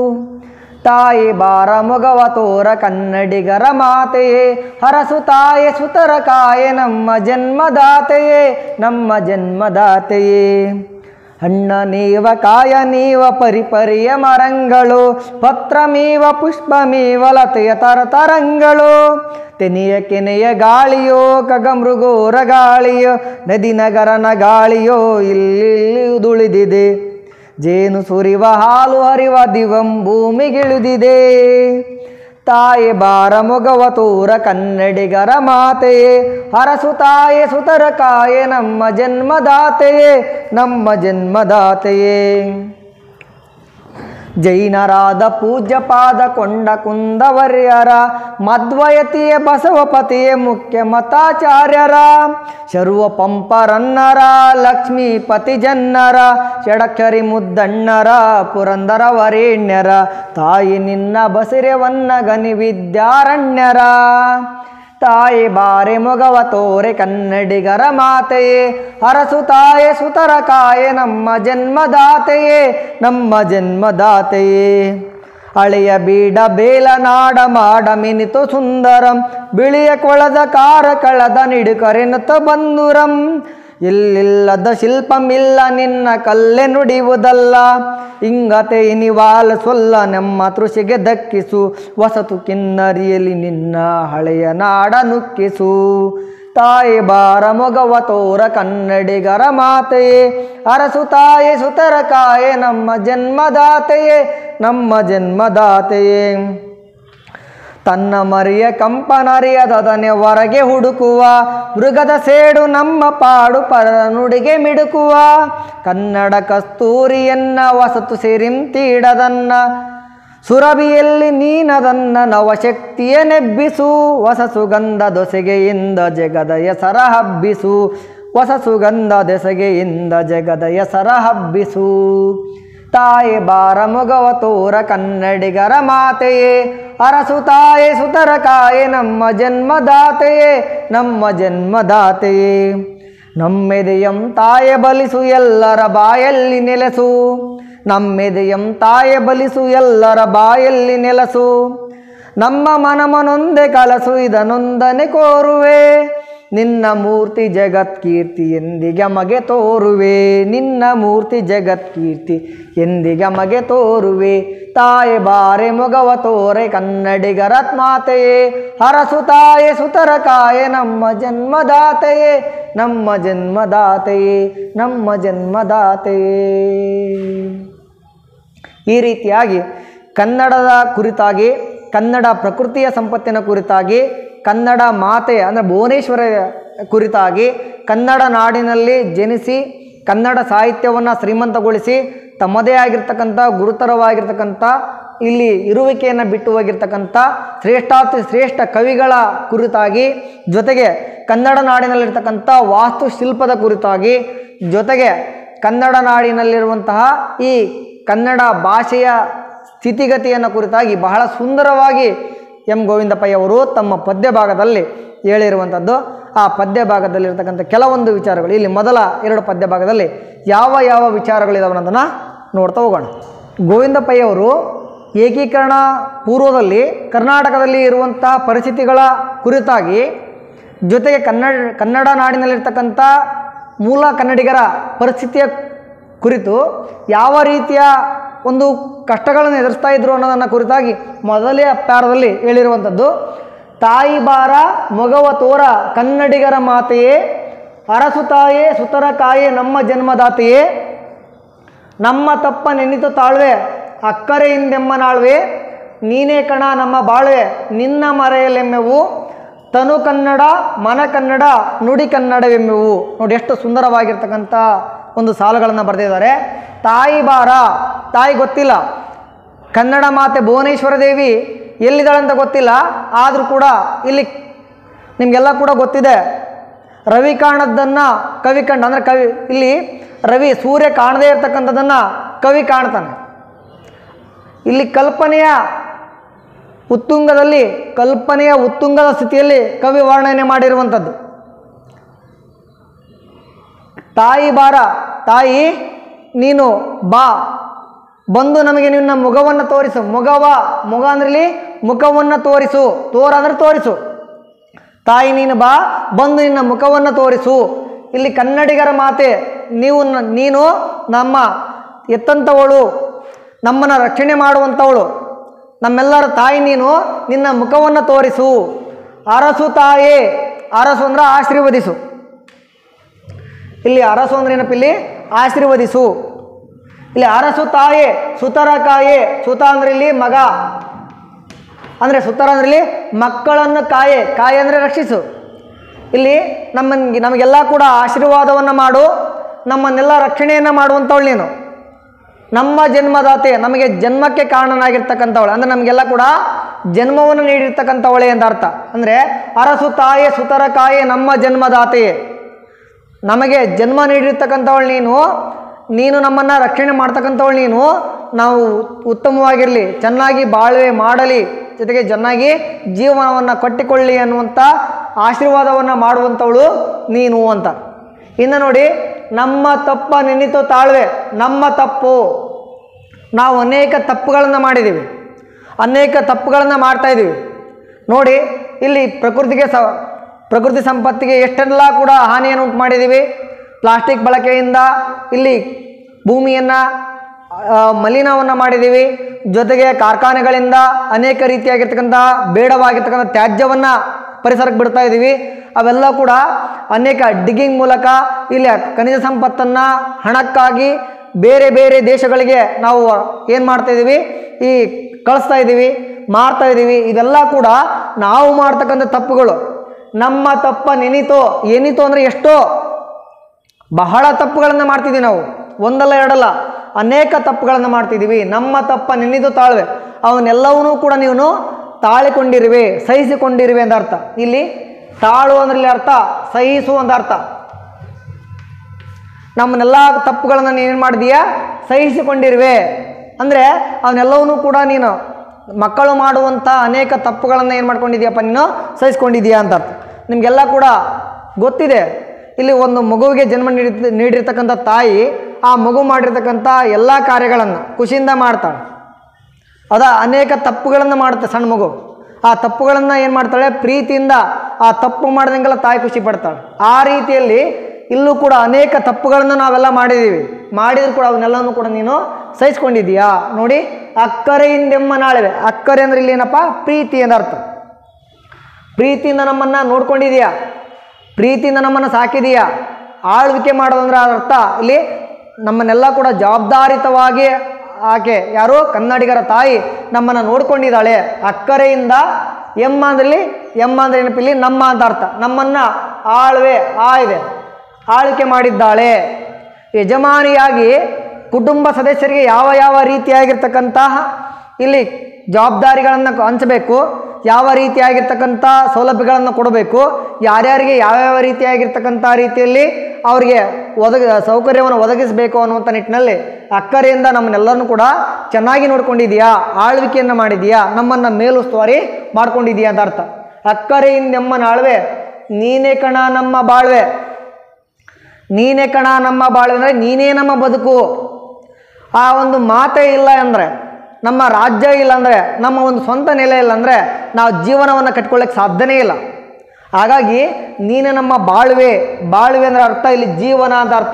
ತಾಯಿ ಬಾರ ಮೊಗವ ತೋರ ಕನ್ನಡಿಗರ ಮಾತೆಯೇ ಹರಸು ತಾಯೆ ಸುತರ ಕಾಯೆ ನಮ್ಮ ಜನ್ಮದಾತೆಯೇ ನಮ್ಮ ಜನ್ಮದಾತೆಯೇ ಹಣ್ಣ ನೀವ ಕಾಯ ನೀವ ಪರಿಪರಿಯ ಮರಂಗಳು ಪತ್ರಮೀವ ಪುಷ್ಪಮೀವ ಲತೆಯ ತರತರಂಗಳು ತೆನೆಯ ಕೆನೆಯ ಗಾಳಿಯೋ ಕಗಮೃಗೋರ ಗಾಳಿಯೋ ನದಿ ನಗರನ ಗಾಳಿಯೋ ಇಲ್ಲಿ ಉದುಳಿದಿದೆ ಜೇನು ಸುರಿವ ಹಾಲು ಹರಿವ ದಿವಂ ಭೂಮಿಗಿಳಿದಿದೆ ತಾಯಿ ಬಾರ ಮೊಗವ ತೂರ ಕನ್ನಡಿಗರ ಮಾತೆಯೇ ಹರಸು ತಾಯೆ ಸುತರ ಕಾಯೆ ನಮ್ಮ ಜನ್ಮದಾತೆಯೇ ನಮ್ಮ ಜನ್ಮದಾತೆಯೇ ಜೈನರಾದ ಪೂಜ್ಯ ಪಾದ ಕೊಂಡ ಕುಂದವರ್ಯರ ಮಧ್ವಯತಿಯ ಬಸವಪತಿಯ ಮುಖ್ಯ ಮತಾಚಾರ್ಯರ ಶರ್ವ ಪಂಪರನ್ನರ ಲಕ್ಷ್ಮೀಪತಿ ಜನ್ನರ ಷಡಕ್ಷರಿ ಮುದ್ದಣ್ಣರ ಪುರಂದರ ವರೇಣ್ಯರ ತಾಯಿ ನಿನ್ನ ಬಸಿರೆವನ್ನ ಗನಿ ವಿದ್ಯಾರಣ್ಯರ ತಾಯಿ ಬಾರೆ ಮೊಗವ ತೋರೆ ಕನ್ನಡಿಗರ ಮಾತೆಯೇ ಹರಸು ತಾಯೆ ಸುತರ ಕಾಯೆ ನಮ್ಮ ಜನ್ಮದಾತೆಯೇ ನಮ್ಮ ಜನ್ಮದಾತೆಯೇ ಹಳೆಯ ಬೀಡ ಬೇಲನಾಡ ಮಾಡ ಮಿನಿತು ಸುಂದರಂ ಬಿಳಿಯ ಕೊಳದ ಕಾರ ಕಳದ ನಿಡುಕರೆನುತ ಬಂದುರಂ ಇಲ್ಲಿಲ್ಲದ ಶಿಲ್ಪಮಿಲ್ಲ ನಿನ್ನ ಕಲ್ಲೆ ನುಡಿಯುವುದಲ್ಲ ಇಂಗತೆ ನಿವಾಲ ಸೊಲ್ಲ ನಮ್ಮ ತೃಷಿಗೆ ದಕ್ಕಿಸು ವಸತು ಕಿನ್ನರಿಯಲಿ ನಿನ್ನ ಹಳೆಯ ನಾಡ ನುಕ್ಕಿಸು ತಾಯಿ ಬಾರ ಮೊಗವ ತೋರ ಕನ್ನಡಿಗರ ಮಾತೆಯೇ ಅರಸು ತಾಯಿ ಸುತರ ಕಾಯೆ ನಮ್ಮ ಜನ್ಮದಾತೆಯೇ ನಮ್ಮ ಜನ್ಮದಾತೆಯೇ ತನ್ನ ಮರಿಯ ಕಂಪನರಿಯದನೆ ಹೊರಗೆ ಹುಡುಕುವ ಮೃಗದ ಸೇಡು ನಮ್ಮ ಪಾಡು ಪರ ನುಡಿಗೆ ಮಿಡುಕುವ ಕನ್ನಡ ಕಸ್ತೂರಿಯನ್ನ ವಸತು ಸಿರಿಂತೀಡದನ್ನ ಸುರಭಿಯಲ್ಲಿ ನೀನದನ್ನ ನವಶಕ್ತಿಯ ನೆಬ್ಬಿಸು ಹೊಸ ಸುಗಂಧ ದೊಸೆಗೆಯಿಂದ ಜಗದ ಹೆಸರ ಹಬ್ಬಿಸು ಹೊಸ ಸುಗಂಧ ದೆಸೆಗೆಯಿಂದ ಜಗದ ಹೆಸರ ಹಬ್ಬಿಸು ತಾಯಿ ಬಾರ ಮೊಗವ ತೋರ ಕನ್ನಡಿಗರ ಮಾತೆಯೇ ಅರಸು ತಾಯೆ ಸುತರ ಕಾಯೆ ನಮ್ಮ ಜನ್ಮದಾತೆಯೇ ನಮ್ಮ ಜನ್ಮದಾತೆಯೇ ನಮ್ಮೆದೆಯಂ ತಾಯ ಬಲಿಸು ಎಲ್ಲರ ಬಾಯಲ್ಲಿ ನೆಲೆಸು ನಮ್ಮೆದೆಯಂ ತಾಯ ಬಲಿಸು ಎಲ್ಲರ ಬಾಯಲ್ಲಿ ನೆಲೆಸು ನಮ್ಮ ಮನಮನೊಂದೆ ಕಲಸು ಇದನೊಂದನೆ ಕೋರುವೆ ನಿನ್ನ ಮೂರ್ತಿ ಜಗತ್ಕೀರ್ತಿ ಎಂದಿಗೆ ಮಗೆ ತೋರುವೆ ನಿನ್ನ ಮೂರ್ತಿ ಜಗತ್ಕೀರ್ತಿ ಎಂದಿಗೆ ಮಗೆ ತೋರುವೆ ತಾಯಿ ಬಾರೆ ಮೊಗವ ತೋರೆ ಕನ್ನಡಿಗರ ಮಾತೆಯೇ ಹರಸು ತಾಯೆ ಸುತರ ಕಾಯೆ ನಮ್ಮ ಜನ್ಮದಾತೆಯೇ ನಮ್ಮ ಜನ್ಮದಾತೆಯೇ ನಮ್ಮ ಜನ್ಮದಾತೆಯೇ ಈ ರೀತಿಯಾಗಿ ಕನ್ನಡದ ಕುರಿತಾಗಿ ಕನ್ನಡ ಪ್ರಕೃತಿಯ ಸಂಪತ್ತಿನ ಕುರಿತಾಗಿ ಕನ್ನಡ ಮಾತೆ ಅಂದರೆ ಭುವನೇಶ್ವರ ಕುರಿತಾಗಿ ಕನ್ನಡ ನಾಡಿನಲ್ಲಿ ಜನಿಸಿ ಕನ್ನಡ ಸಾಹಿತ್ಯವನ್ನು ಶ್ರೀಮಂತಗೊಳಿಸಿ ತಮ್ಮದೇ ಆಗಿರ್ತಕ್ಕಂಥ ಗುರುತರವಾಗಿರ್ತಕ್ಕಂಥ ಇಲ್ಲಿ ಇರುವಿಕೆಯನ್ನು ಬಿಟ್ಟು ಹೋಗಿರ್ತಕ್ಕಂಥ ಶ್ರೇಷ್ಠಾತಿ ಶ್ರೇಷ್ಠ ಕವಿಗಳ ಕುರಿತಾಗಿ ಜೊತೆಗೆ ಕನ್ನಡ ನಾಡಿನಲ್ಲಿರ್ತಕ್ಕಂಥ ವಾಸ್ತುಶಿಲ್ಪದ ಕುರಿತಾಗಿ ಜೊತೆಗೆ ಕನ್ನಡ ನಾಡಿನಲ್ಲಿರುವಂತಹ ಈ ಕನ್ನಡ ಭಾಷೆಯ ಸ್ಥಿತಿಗತಿಯನ್ನು ಕುರಿತಾಗಿ ಬಹಳ ಸುಂದರವಾಗಿ ಎಂ ಗೋವಿಂದಪ್ಪಯ್ಯವರು ತಮ್ಮ ಪದ್ಯ ಭಾಗದಲ್ಲಿ ಹೇಳಿರುವಂಥದ್ದು ಆ ಪದ್ಯ ಭಾಗದಲ್ಲಿರ್ತಕ್ಕಂಥ ಕೆಲವೊಂದು ವಿಚಾರಗಳು ಇಲ್ಲಿ ಮೊದಲ ಎರಡು ಪದ್ಯ ಭಾಗದಲ್ಲಿ ಯಾವ ಯಾವ ವಿಚಾರಗಳಿದಾವೆ ಅನ್ನೋದನ್ನು ನೋಡ್ತಾ ಹೋಗೋಣ ಗೋವಿಂದಪ್ಪಯ್ಯವರು ಏಕೀಕರಣ ಪೂರ್ವದಲ್ಲಿ ಕರ್ನಾಟಕದಲ್ಲಿ ಇರುವಂತಹ ಪರಿಸ್ಥಿತಿಗಳ ಕುರಿತಾಗಿ ಜೊತೆಗೆ ಕನ್ನಡ ಕನ್ನಡ ನಾಡಿನಲ್ಲಿರ್ತಕ್ಕಂಥ ಮೂಲ ಕನ್ನಡಿಗರ ಪರಿಸ್ಥಿತಿಯ ಕುರಿತು ಯಾವ ರೀತಿಯ ಒಂದು ಕಷ್ಟಗಳನ್ನು ಎದುರಿಸ್ತಾ ಇದ್ರು ಅನ್ನೋದನ್ನು ಕುರಿತಾಗಿ ಮೊದಲೇ ಪ್ಯಾರದಲ್ಲಿ ಹೇಳಿರುವಂಥದ್ದು ತಾಯಿ ಬಾರ ಮೊಗವ ತೋರ ಕನ್ನಡಿಗರ ಮಾತೆಯೇ ಅರಸು ತಾಯೇ ಸುತರ ಕಾಯೇ ನಮ್ಮ ಜನ್ಮದಾತೆಯೇ ನಮ್ಮ ತಪ್ಪ ನೆನಿತು ತಾಳ್ವೆ ಅಕ್ಕರೆಯಿಂದೆಮ್ಮನಾಳ್ವೆ ನೀನೇ ಕಣ ನಮ್ಮ ಬಾಳ್ವೆ ನಿನ್ನ ಮರೆಯಲೆಮ್ಮೆವು ತನು ಕನ್ನಡ ಮನ ಕನ್ನಡ ನುಡಿ ಕನ್ನಡವೆಮ್ಮೆವು ನೋಡಿ ಎಷ್ಟು ಸುಂದರವಾಗಿರ್ತಕ್ಕಂಥ ಒಂದು ಸಾಲುಗಳನ್ನು ಬರೆದಿದ್ದಾರೆ ತಾಯಿ ಬಾರ ತಾಯಿ ಗೊತ್ತಿಲ್ಲ ಕನ್ನಡ ಮಾತೆ ಭುವನೇಶ್ವರ ದೇವಿ ಎಲ್ಲಿದ್ದಾಳಂತ ಗೊತ್ತಿಲ್ಲ ಆದರೂ ಕೂಡ ಇಲ್ಲಿ ನಿಮಗೆಲ್ಲ ಕೂಡ ಗೊತ್ತಿದೆ ರವಿ ಕಾಣದ್ದನ್ನು ಕವಿ ಕಂಡ ಅಂದರೆ ಕವಿ ಇಲ್ಲಿ ರವಿ ಸೂರ್ಯ ಕಾಣದೇ ಇರತಕ್ಕಂಥದ್ದನ್ನು ಕವಿ ಕಾಣ್ತಾನೆ ಇಲ್ಲಿ ಕಲ್ಪನೆಯ ಉತ್ತುಂಗದಲ್ಲಿ ಕಲ್ಪನೆಯ ಉತ್ತುಂಗದ ಸ್ಥಿತಿಯಲ್ಲಿ ಕವಿ ವರ್ಣನೆ ಮಾಡಿರುವಂಥದ್ದು ತಾಯಿ ಬಾರ ತಾಯಿ ನೀನು ಬಾ ಬಂದು ನಮಗೆ ನಿನ್ನ ಮುಖವನ್ನು ತೋರಿಸು ಮುಖವ ಮುಖ ಅಂದ್ರೆ ಇಲ್ಲಿ ಮುಖವನ್ನು ತೋರಿಸು ತೋರ ಅಂದ್ರೆ ತೋರಿಸು ತಾಯಿ ನೀನು ಬಾ ಬಂದು ನಿನ್ನ ಮುಖವನ್ನು ತೋರಿಸು ಇಲ್ಲಿ ಕನ್ನಡಿಗರ ಮಾತೆ ನೀವು ನ- ನೀನು ನಮ್ಮ ಎತ್ತಂಥವಳು ನಮ್ಮನ್ನು ರಕ್ಷಣೆ ಮಾಡುವಂಥವಳು ನಮ್ಮೆಲ್ಲರ ತಾಯಿ ನೀನು ನಿನ್ನ ಮುಖವನ್ನು ತೋರಿಸು ಅರಸು ತಾಯೇ ಅರಸು ಅಂದ್ರೆ ಆಶೀರ್ವದಿಸು ಇಲ್ಲಿ ಅರಸು ಅಂದ್ರೆ ಏನಪ್ಪ ಇಲ್ಲಿ ಆಶೀರ್ವದಿಸು ಇಲ್ಲಿ ಅರಸು ತಾಯೇ ಸುತರ ಕಾಯೆ ಸುತ ಅಂದ್ರೆ ಇಲ್ಲಿ ಮಗ ಅಂದರೆ ಸುತರ ಅಂದ್ರೆ ಇಲ್ಲಿ ಮಕ್ಕಳನ್ನು ಕಾಯೆ ಕಾಯೆ ಅಂದರೆ ರಕ್ಷಿಸು ಇಲ್ಲಿ ನಮ್ಮ ನಮಗೆಲ್ಲ ಕೂಡ ಆಶೀರ್ವಾದವನ್ನು ಮಾಡು ನಮ್ಮನ್ನೆಲ್ಲ ರಕ್ಷಣೆಯನ್ನು ಮಾಡುವಂಥವಳು ನೀನು ನಮ್ಮ ಜನ್ಮದಾತೆ ನಮಗೆ ಜನ್ಮಕ್ಕೆ ಕಾರಣನಾಗಿರ್ತಕ್ಕಂಥವಳು ಅಂದರೆ ನಮಗೆಲ್ಲ ಕೂಡ ಜನ್ಮವನ್ನು ನೀಡಿರ್ತಕ್ಕಂಥವಳೆ ಅಂತ ಅರ್ಥ ಅಂದರೆ ಅರಸು ತಾಯೇ ಸುತರ ಕಾಯೆ ನಮ್ಮ ಜನ್ಮದಾತೆಯೇ ನಮಗೆ ಜನ್ಮ ನೀಡಿರ್ತಕ್ಕಂಥವಳು ನೀನು ನೀನು ನಮ್ಮನ್ನು ರಕ್ಷಣೆ ಮಾಡ್ತಕ್ಕಂಥವಳು ನೀನು ನಾವು ಉತ್ತಮವಾಗಿರಲಿ ಚೆನ್ನಾಗಿ ಬಾಳ್ವೆ ಮಾಡಲಿ ಜೊತೆಗೆ ಚೆನ್ನಾಗಿ ಜೀವನವನ್ನು ಕಟ್ಟಿಕೊಳ್ಳಿ ಅನ್ನುವಂಥ ಆಶೀರ್ವಾದವನ್ನು ಮಾಡುವಂಥವಳು ನೀನು ಅಂತ ಇನ್ನು ನೋಡಿ ನಮ್ಮ ತಪ್ಪ ನೆನಿತು ತಾಳ್ವೆ ನಮ್ಮ ತಪ್ಪು ನಾವು ಅನೇಕ ತಪ್ಪುಗಳನ್ನು ಮಾಡಿದ್ದೀವಿ ಅನೇಕ ತಪ್ಪುಗಳನ್ನು ಮಾಡ್ತಾ ಇದ್ದೀವಿ ನೋಡಿ ಇಲ್ಲಿ ಪ್ರಕೃತಿಗೆ ಸ ಪ್ರಕೃತಿ ಸಂಪತ್ತಿಗೆ ಎಷ್ಟೆಲ್ಲ ಕೂಡ ಹಾನಿಯನ್ನು ಉಂಟು ಮಾಡಿದ್ದೀವಿ ಪ್ಲಾಸ್ಟಿಕ್ ಬಳಕೆಯಿಂದ ಇಲ್ಲಿ ಭೂಮಿಯನ್ನು ಮಲಿನವನ್ನು ಮಾಡಿದ್ದೀವಿ ಜೊತೆಗೆ ಕಾರ್ಖಾನೆಗಳಿಂದ ಅನೇಕ ರೀತಿಯಾಗಿರ್ತಕ್ಕಂಥ ಬೇಡವಾಗಿರ್ತಕ್ಕಂಥ ತ್ಯಾಜ್ಯವನ್ನು ಪರಿಸರಕ್ಕೆ ಬಿಡ್ತಾ ಇದ್ದೀವಿ ಅವೆಲ್ಲ ಕೂಡ ಅನೇಕ ಡಿಗ್ಗಿಂಗ್ ಮೂಲಕ ಇಲ್ಲಿ ಖನಿಜ ಸಂಪತ್ತನ್ನು ಹಣಕ್ಕಾಗಿ ಬೇರೆ ಬೇರೆ ದೇಶಗಳಿಗೆ ನಾವು ಏನು ಮಾಡ್ತಾ ಇದ್ದೀವಿ ಈ ಕಳಿಸ್ತಾ ಇದ್ದೀವಿ ಮಾರ್ತಾ ಇದ್ದೀವಿ ಇದೆಲ್ಲ ಕೂಡ ನಾವು ಮಾಡ್ತಕ್ಕಂಥ ತಪ್ಪುಗಳು ನಮ್ಮ ತಪ್ಪ ನೆನೀತೋ ಏನಿತೋ ಅಂದರೆ ಎಷ್ಟೋ ಬಹಳ ತಪ್ಪುಗಳನ್ನು ಮಾಡ್ತಿದ್ದೀವಿ ನಾವು ಒಂದಲ್ಲ ಎರಡಲ್ಲ ಅನೇಕ ತಪ್ಪುಗಳನ್ನು ಮಾಡ್ತಿದ್ದೀವಿ ನಮ್ಮ ತಪ್ಪ ನೆನೆದು ತಾಳ್ವೆ ಅವನ್ನೆಲ್ಲವನ್ನೂ ಕೂಡ ನೀವು ತಾಳಿಕೊಂಡಿರುವೆ ಸಹಿಸಿಕೊಂಡಿರುವೆ ಅಂತ ಅರ್ಥ ಇಲ್ಲಿ ತಾಳು ಅಂದ್ರೆ ಇಲ್ಲಿ ಅರ್ಥ ಸಹಿಸು ಅಂತ ಅರ್ಥ ನಮ್ಮನ್ನೆಲ್ಲ ತಪ್ಪುಗಳನ್ನು ನೀನು ಏನು ಮಾಡಿದೀಯಾ ಸಹಿಸಿಕೊಂಡಿರುವೆ ಅಂದರೆ ಅವನ್ನೆಲ್ಲವನ್ನೂ ಕೂಡ ನೀನು ಮಕ್ಕಳು ಮಾಡುವಂಥ ಅನೇಕ ತಪ್ಪುಗಳನ್ನು ಏನು ಮಾಡ್ಕೊಂಡಿದ್ಯಪ್ಪ ನೀನು ಸಹಿಸ್ಕೊಂಡಿದೀಯಾ ಅಂತ ಅರ್ಥ ನಿಮಗೆಲ್ಲ ಕೂಡ ಗೊತ್ತಿದೆ ಇಲ್ಲಿ ಒಂದು ಮಗುವಿಗೆ ಜನ್ಮ ನೀಡಿ ನೀಡಿರ್ತಕ್ಕಂಥ ತಾಯಿ ಆ ಮಗು ಮಾಡಿರ್ತಕ್ಕಂಥ ಎಲ್ಲ ಕಾರ್ಯಗಳನ್ನು ಖುಷಿಯಿಂದ ಮಾಡ್ತಾಳೆ ಅದ ಅನೇಕ ತಪ್ಪುಗಳನ್ನು ಮಾಡುತ್ತೆ ಸಣ್ಣ ಮಗು ಆ ತಪ್ಪುಗಳನ್ನು ಏನು ಮಾಡ್ತಾಳೆ ಪ್ರೀತಿಯಿಂದ ಆ ತಪ್ಪು ಮಾಡ್ದಂಗೆಲ್ಲ ತಾಯಿ ಖುಷಿ ಪಡ್ತಾಳೆ ಆ ರೀತಿಯಲ್ಲಿ ಇಲ್ಲೂ ಕೂಡ ಅನೇಕ ತಪ್ಪುಗಳನ್ನು ನಾವೆಲ್ಲ ಮಾಡಿದ್ದೀವಿ ಮಾಡಿದ್ರು ಕೂಡ ಅವನ್ನೆಲ್ಲನೂ ಕೂಡ ನೀನು ಸಹಿಸ್ಕೊಂಡಿದ್ದೀಯಾ ನೋಡಿ ಅಕ್ಕರೆಯಿಂದೆಮ್ಮ ನಾಳಿವೆ ಅಕ್ಕರೆ ಅಂದ್ರೆ ಇಲ್ಲಿ ಏನಪ್ಪ ಪ್ರೀತಿ ಅಂತ ಅರ್ಥ ಪ್ರೀತಿಯಿಂದ ನಮ್ಮನ್ನು ನೋಡ್ಕೊಂಡಿದೀಯಾ ಪ್ರೀತಿಯಿಂದ ನಮ್ಮನ್ನು ಸಾಕಿದೀಯಾ ಆಳ್ವಿಕೆ ಮಾಡೋದಂದ್ರೆ ಅದರ ಅರ್ಥ ಇಲ್ಲಿ ನಮ್ಮನ್ನೆಲ್ಲ ಕೂಡ ಜವಾಬ್ದಾರಿತವಾಗಿ ಆಕೆ ಯಾರು ಕನ್ನಡಿಗರ ತಾಯಿ ನಮ್ಮನ್ನು ನೋಡ್ಕೊಂಡಿದ್ದಾಳೆ ಅಕ್ಕರೆಯಿಂದ ಎಮ್ಮ ಅಂದ್ರಲ್ಲಿ ಎಮ್ಮ ಅಂದ್ರೆ ಏನಪ್ಪ ಇಲ್ಲಿ ನಮ್ಮ ಅಂತ ಅರ್ಥ ನಮ್ಮನ್ನು ಆಳ್ವೆ ಆ ಇದೆ ಆಳ್ವಿಕೆ ಮಾಡಿದ್ದಾಳೆ ಯಜಮಾನಿಯಾಗಿ ಕುಟುಂಬ ಸದಸ್ಯರಿಗೆ ಯಾವ ಯಾವ ರೀತಿಯಾಗಿರ್ತಕ್ಕಂತಹ ಇಲ್ಲಿ ಜವಾಬ್ದಾರಿಗಳನ್ನು ಹಂಚಬೇಕು ಯಾವ ರೀತಿಯಾಗಿರ್ತಕ್ಕಂಥ ಸೌಲಭ್ಯಗಳನ್ನು ಕೊಡಬೇಕು ಯಾರ್ಯಾರಿಗೆ ಯಾವ್ಯಾವ ರೀತಿಯಾಗಿರ್ತಕ್ಕಂಥ ರೀತಿಯಲ್ಲಿ ಅವರಿಗೆ ಒದಗ ಸೌಕರ್ಯವನ್ನು ಒದಗಿಸಬೇಕು ಅನ್ನುವಂಥ ನಿಟ್ಟಿನಲ್ಲಿ ಅಕ್ಕರೆಯಿಂದ ನಮ್ಮನ್ನೆಲ್ಲರನ್ನೂ ಕೂಡ ಚೆನ್ನಾಗಿ ನೋಡ್ಕೊಂಡಿದೀಯಾ ಆಳ್ವಿಕೆಯನ್ನು ಮಾಡಿದೀಯಾ ನಮ್ಮನ್ನು ಮೇಲುಸ್ತುವಾರಿ ಮಾಡ್ಕೊಂಡಿದೀಯಾ ಅಂತ ಅರ್ಥ ಅಕ್ಕರೆಯಿಂದೆಮ್ಮನ ಆಳ್ವೆ ನೀನೇ ಕಣ ನಮ್ಮ ಬಾಳ್ವೆ ನೀನೇ ಕಣ ನಮ್ಮ ಬಾಳ್ವೆ ಅಂದರೆ ನೀನೇ ನಮ್ಮ ಬದುಕು ಆ ಒಂದು ಮಾತೇ ಇಲ್ಲ ಅಂದರೆ ನಮ್ಮ ರಾಜ್ಯ ಇಲ್ಲ ಅಂದರೆ ನಮ್ಮ ಒಂದು ಸ್ವಂತ ನೆಲೆ ಇಲ್ಲ ಅಂದರೆ ನಾವು ಜೀವನವನ್ನು ಕಟ್ಕೊಳ್ಳೋಕ್ಕೆ ಸಾಧ್ಯನೇ ಇಲ್ಲ ಹಾಗಾಗಿ ನೀನೇ ನಮ್ಮ ಬಾಳ್ವೆ ಬಾಳ್ವೆ ಅಂದ್ರೆ ಅರ್ಥ ಇಲ್ಲಿ ಜೀವನ ಅಂತ ಅರ್ಥ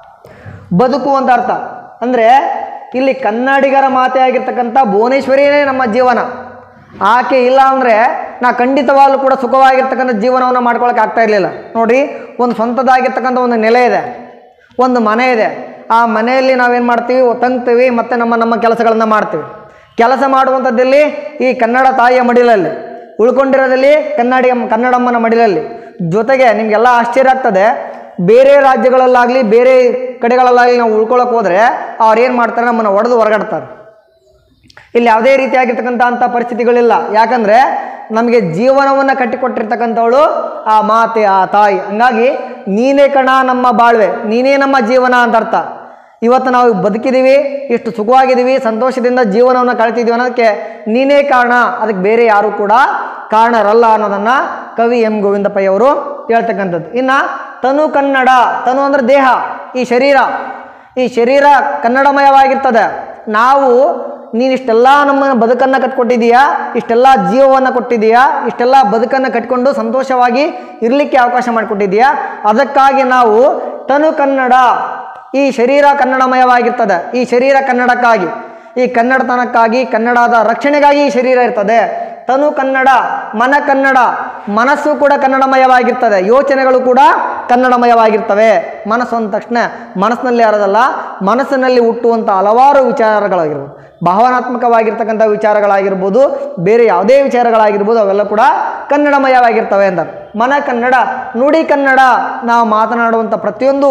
ಬದುಕು ಅಂತ ಅರ್ಥ ಅಂದರೆ ಇಲ್ಲಿ ಕನ್ನಡಿಗರ ಮಾತೆ ಆಗಿರ್ತಕ್ಕಂಥ ಭುವನೇಶ್ವರಿಯೇ ನಮ್ಮ ಜೀವನ ಆಕೆ ಇಲ್ಲ ಅಂದರೆ ನಾ ಖಂಡಿತವಾಗ್ಲೂ ಕೂಡ ಸುಖವಾಗಿರ್ತಕ್ಕಂಥ ಜೀವನವನ್ನು ಮಾಡ್ಕೊಳಕ್ಕೆ ಆಗ್ತಾ ಇರಲಿಲ್ಲ ನೋಡಿ ಒಂದು ಸ್ವಂತದಾಗಿರ್ತಕ್ಕಂಥ ಒಂದು ನೆಲೆ ಇದೆ ಒಂದು ಮನೆ ಇದೆ ಆ ಮನೆಯಲ್ಲಿ ನಾವೇನು ಮಾಡ್ತೀವಿ ತಂಗ್ತೀವಿ ಮತ್ತು ನಮ್ಮ ನಮ್ಮ ಕೆಲಸಗಳನ್ನು ಮಾಡ್ತೀವಿ ಕೆಲಸ ಮಾಡುವಂಥದ್ದಲ್ಲಿ ಈ ಕನ್ನಡ ತಾಯಿಯ ಮಡಿಲಲ್ಲಿ ಉಳ್ಕೊಂಡಿರೋದಲ್ಲಿ ಕನ್ನಡಿ ಕನ್ನಡಮ್ಮನ ಮಡಿಲಲ್ಲಿ ಜೊತೆಗೆ ನಿಮಗೆಲ್ಲ ಆಶ್ಚರ್ಯ ಆಗ್ತದೆ ಬೇರೆ ರಾಜ್ಯಗಳಲ್ಲಾಗಲಿ ಬೇರೆ ಕಡೆಗಳಲ್ಲಾಗಲಿ ನಾವು ಉಳ್ಕೊಳಕ್ಕೆ ಹೋದರೆ ಅವ್ರು ಏನು ಮಾಡ್ತಾರೆ ನಮ್ಮನ್ನು ಒಡೆದು ಹೊರಗಡ್ತಾರೆ ಇಲ್ಲಿ ಯಾವುದೇ ರೀತಿಯಾಗಿರ್ತಕ್ಕಂಥ ಅಂಥ ಪರಿಸ್ಥಿತಿಗಳಿಲ್ಲ ಯಾಕಂದರೆ ನಮಗೆ ಜೀವನವನ್ನು ಕಟ್ಟಿಕೊಟ್ಟಿರ್ತಕ್ಕಂಥವಳು ಆ ಮಾತೆ ಆ ತಾಯಿ ಹಂಗಾಗಿ ನೀನೇ ಕಣ ನಮ್ಮ ಬಾಳ್ವೆ ನೀನೇ ನಮ್ಮ ಜೀವನ ಅಂತ ಅರ್ಥ ಇವತ್ತು ನಾವು ಬದುಕಿದ್ದೀವಿ ಇಷ್ಟು ಸುಖವಾಗಿದ್ದೀವಿ ಸಂತೋಷದಿಂದ ಜೀವನವನ್ನು ಕಳ್ತಿದ್ದೀವಿ ಅನ್ನೋದಕ್ಕೆ ನೀನೇ ಕಾರಣ ಅದಕ್ಕೆ ಬೇರೆ ಯಾರು ಕೂಡ ಕಾರಣರಲ್ಲ ಅನ್ನೋದನ್ನು ಕವಿ ಎಂ ಗೋವಿಂದಪ್ಪಯ್ಯ ಅವರು ಹೇಳ್ತಕ್ಕಂಥದ್ದು ಇನ್ನು ತನು ಕನ್ನಡ ತನು ಅಂದರೆ ದೇಹ ಈ ಶರೀರ ಈ ಶರೀರ ಕನ್ನಡಮಯವಾಗಿರ್ತದೆ ನಾವು ನೀನು ಇಷ್ಟೆಲ್ಲ ನಮ್ಮ ಬದುಕನ್ನು ಕಟ್ಕೊಟ್ಟಿದೀಯಾ ಇಷ್ಟೆಲ್ಲ ಜೀವವನ್ನು ಕೊಟ್ಟಿದೀಯಾ ಇಷ್ಟೆಲ್ಲ ಬದುಕನ್ನು ಕಟ್ಕೊಂಡು ಸಂತೋಷವಾಗಿ ಇರಲಿಕ್ಕೆ ಅವಕಾಶ ಮಾಡಿಕೊಟ್ಟಿದೀಯಾ ಅದಕ್ಕಾಗಿ ನಾವು ತನು ಕನ್ನಡ ಈ ಶರೀರ ಕನ್ನಡಮಯವಾಗಿರ್ತದೆ ಈ ಶರೀರ ಕನ್ನಡಕ್ಕಾಗಿ ಈ ಕನ್ನಡತನಕ್ಕಾಗಿ ಕನ್ನಡದ ರಕ್ಷಣೆಗಾಗಿ ಈ ಶರೀರ ಇರ್ತದೆ ತನು ಕನ್ನಡ ಮನ ಕನ್ನಡ ಮನಸ್ಸು ಕೂಡ ಕನ್ನಡಮಯವಾಗಿರ್ತದೆ ಯೋಚನೆಗಳು ಕೂಡ ಕನ್ನಡಮಯವಾಗಿರ್ತವೆ ಮನಸ್ಸು ಅಂದ ತಕ್ಷಣ ಮನಸ್ಸಿನಲ್ಲಿ ಯಾರದಲ್ಲ ಮನಸ್ಸಿನಲ್ಲಿ ಹುಟ್ಟುವಂಥ ಹಲವಾರು ವಿಚಾರಗಳಾಗಿರ್ಬೋದು ಭಾವನಾತ್ಮಕವಾಗಿರ್ತಕ್ಕಂಥ ವಿಚಾರಗಳಾಗಿರ್ಬೋದು ಬೇರೆ ಯಾವುದೇ ವಿಚಾರಗಳಾಗಿರ್ಬೋದು ಅವೆಲ್ಲ ಕೂಡ ಕನ್ನಡಮಯವಾಗಿರ್ತವೆ ಅಂತ ಮನ ಕನ್ನಡ ನುಡಿ ಕನ್ನಡ ನಾವು ಮಾತನಾಡುವಂಥ ಪ್ರತಿಯೊಂದು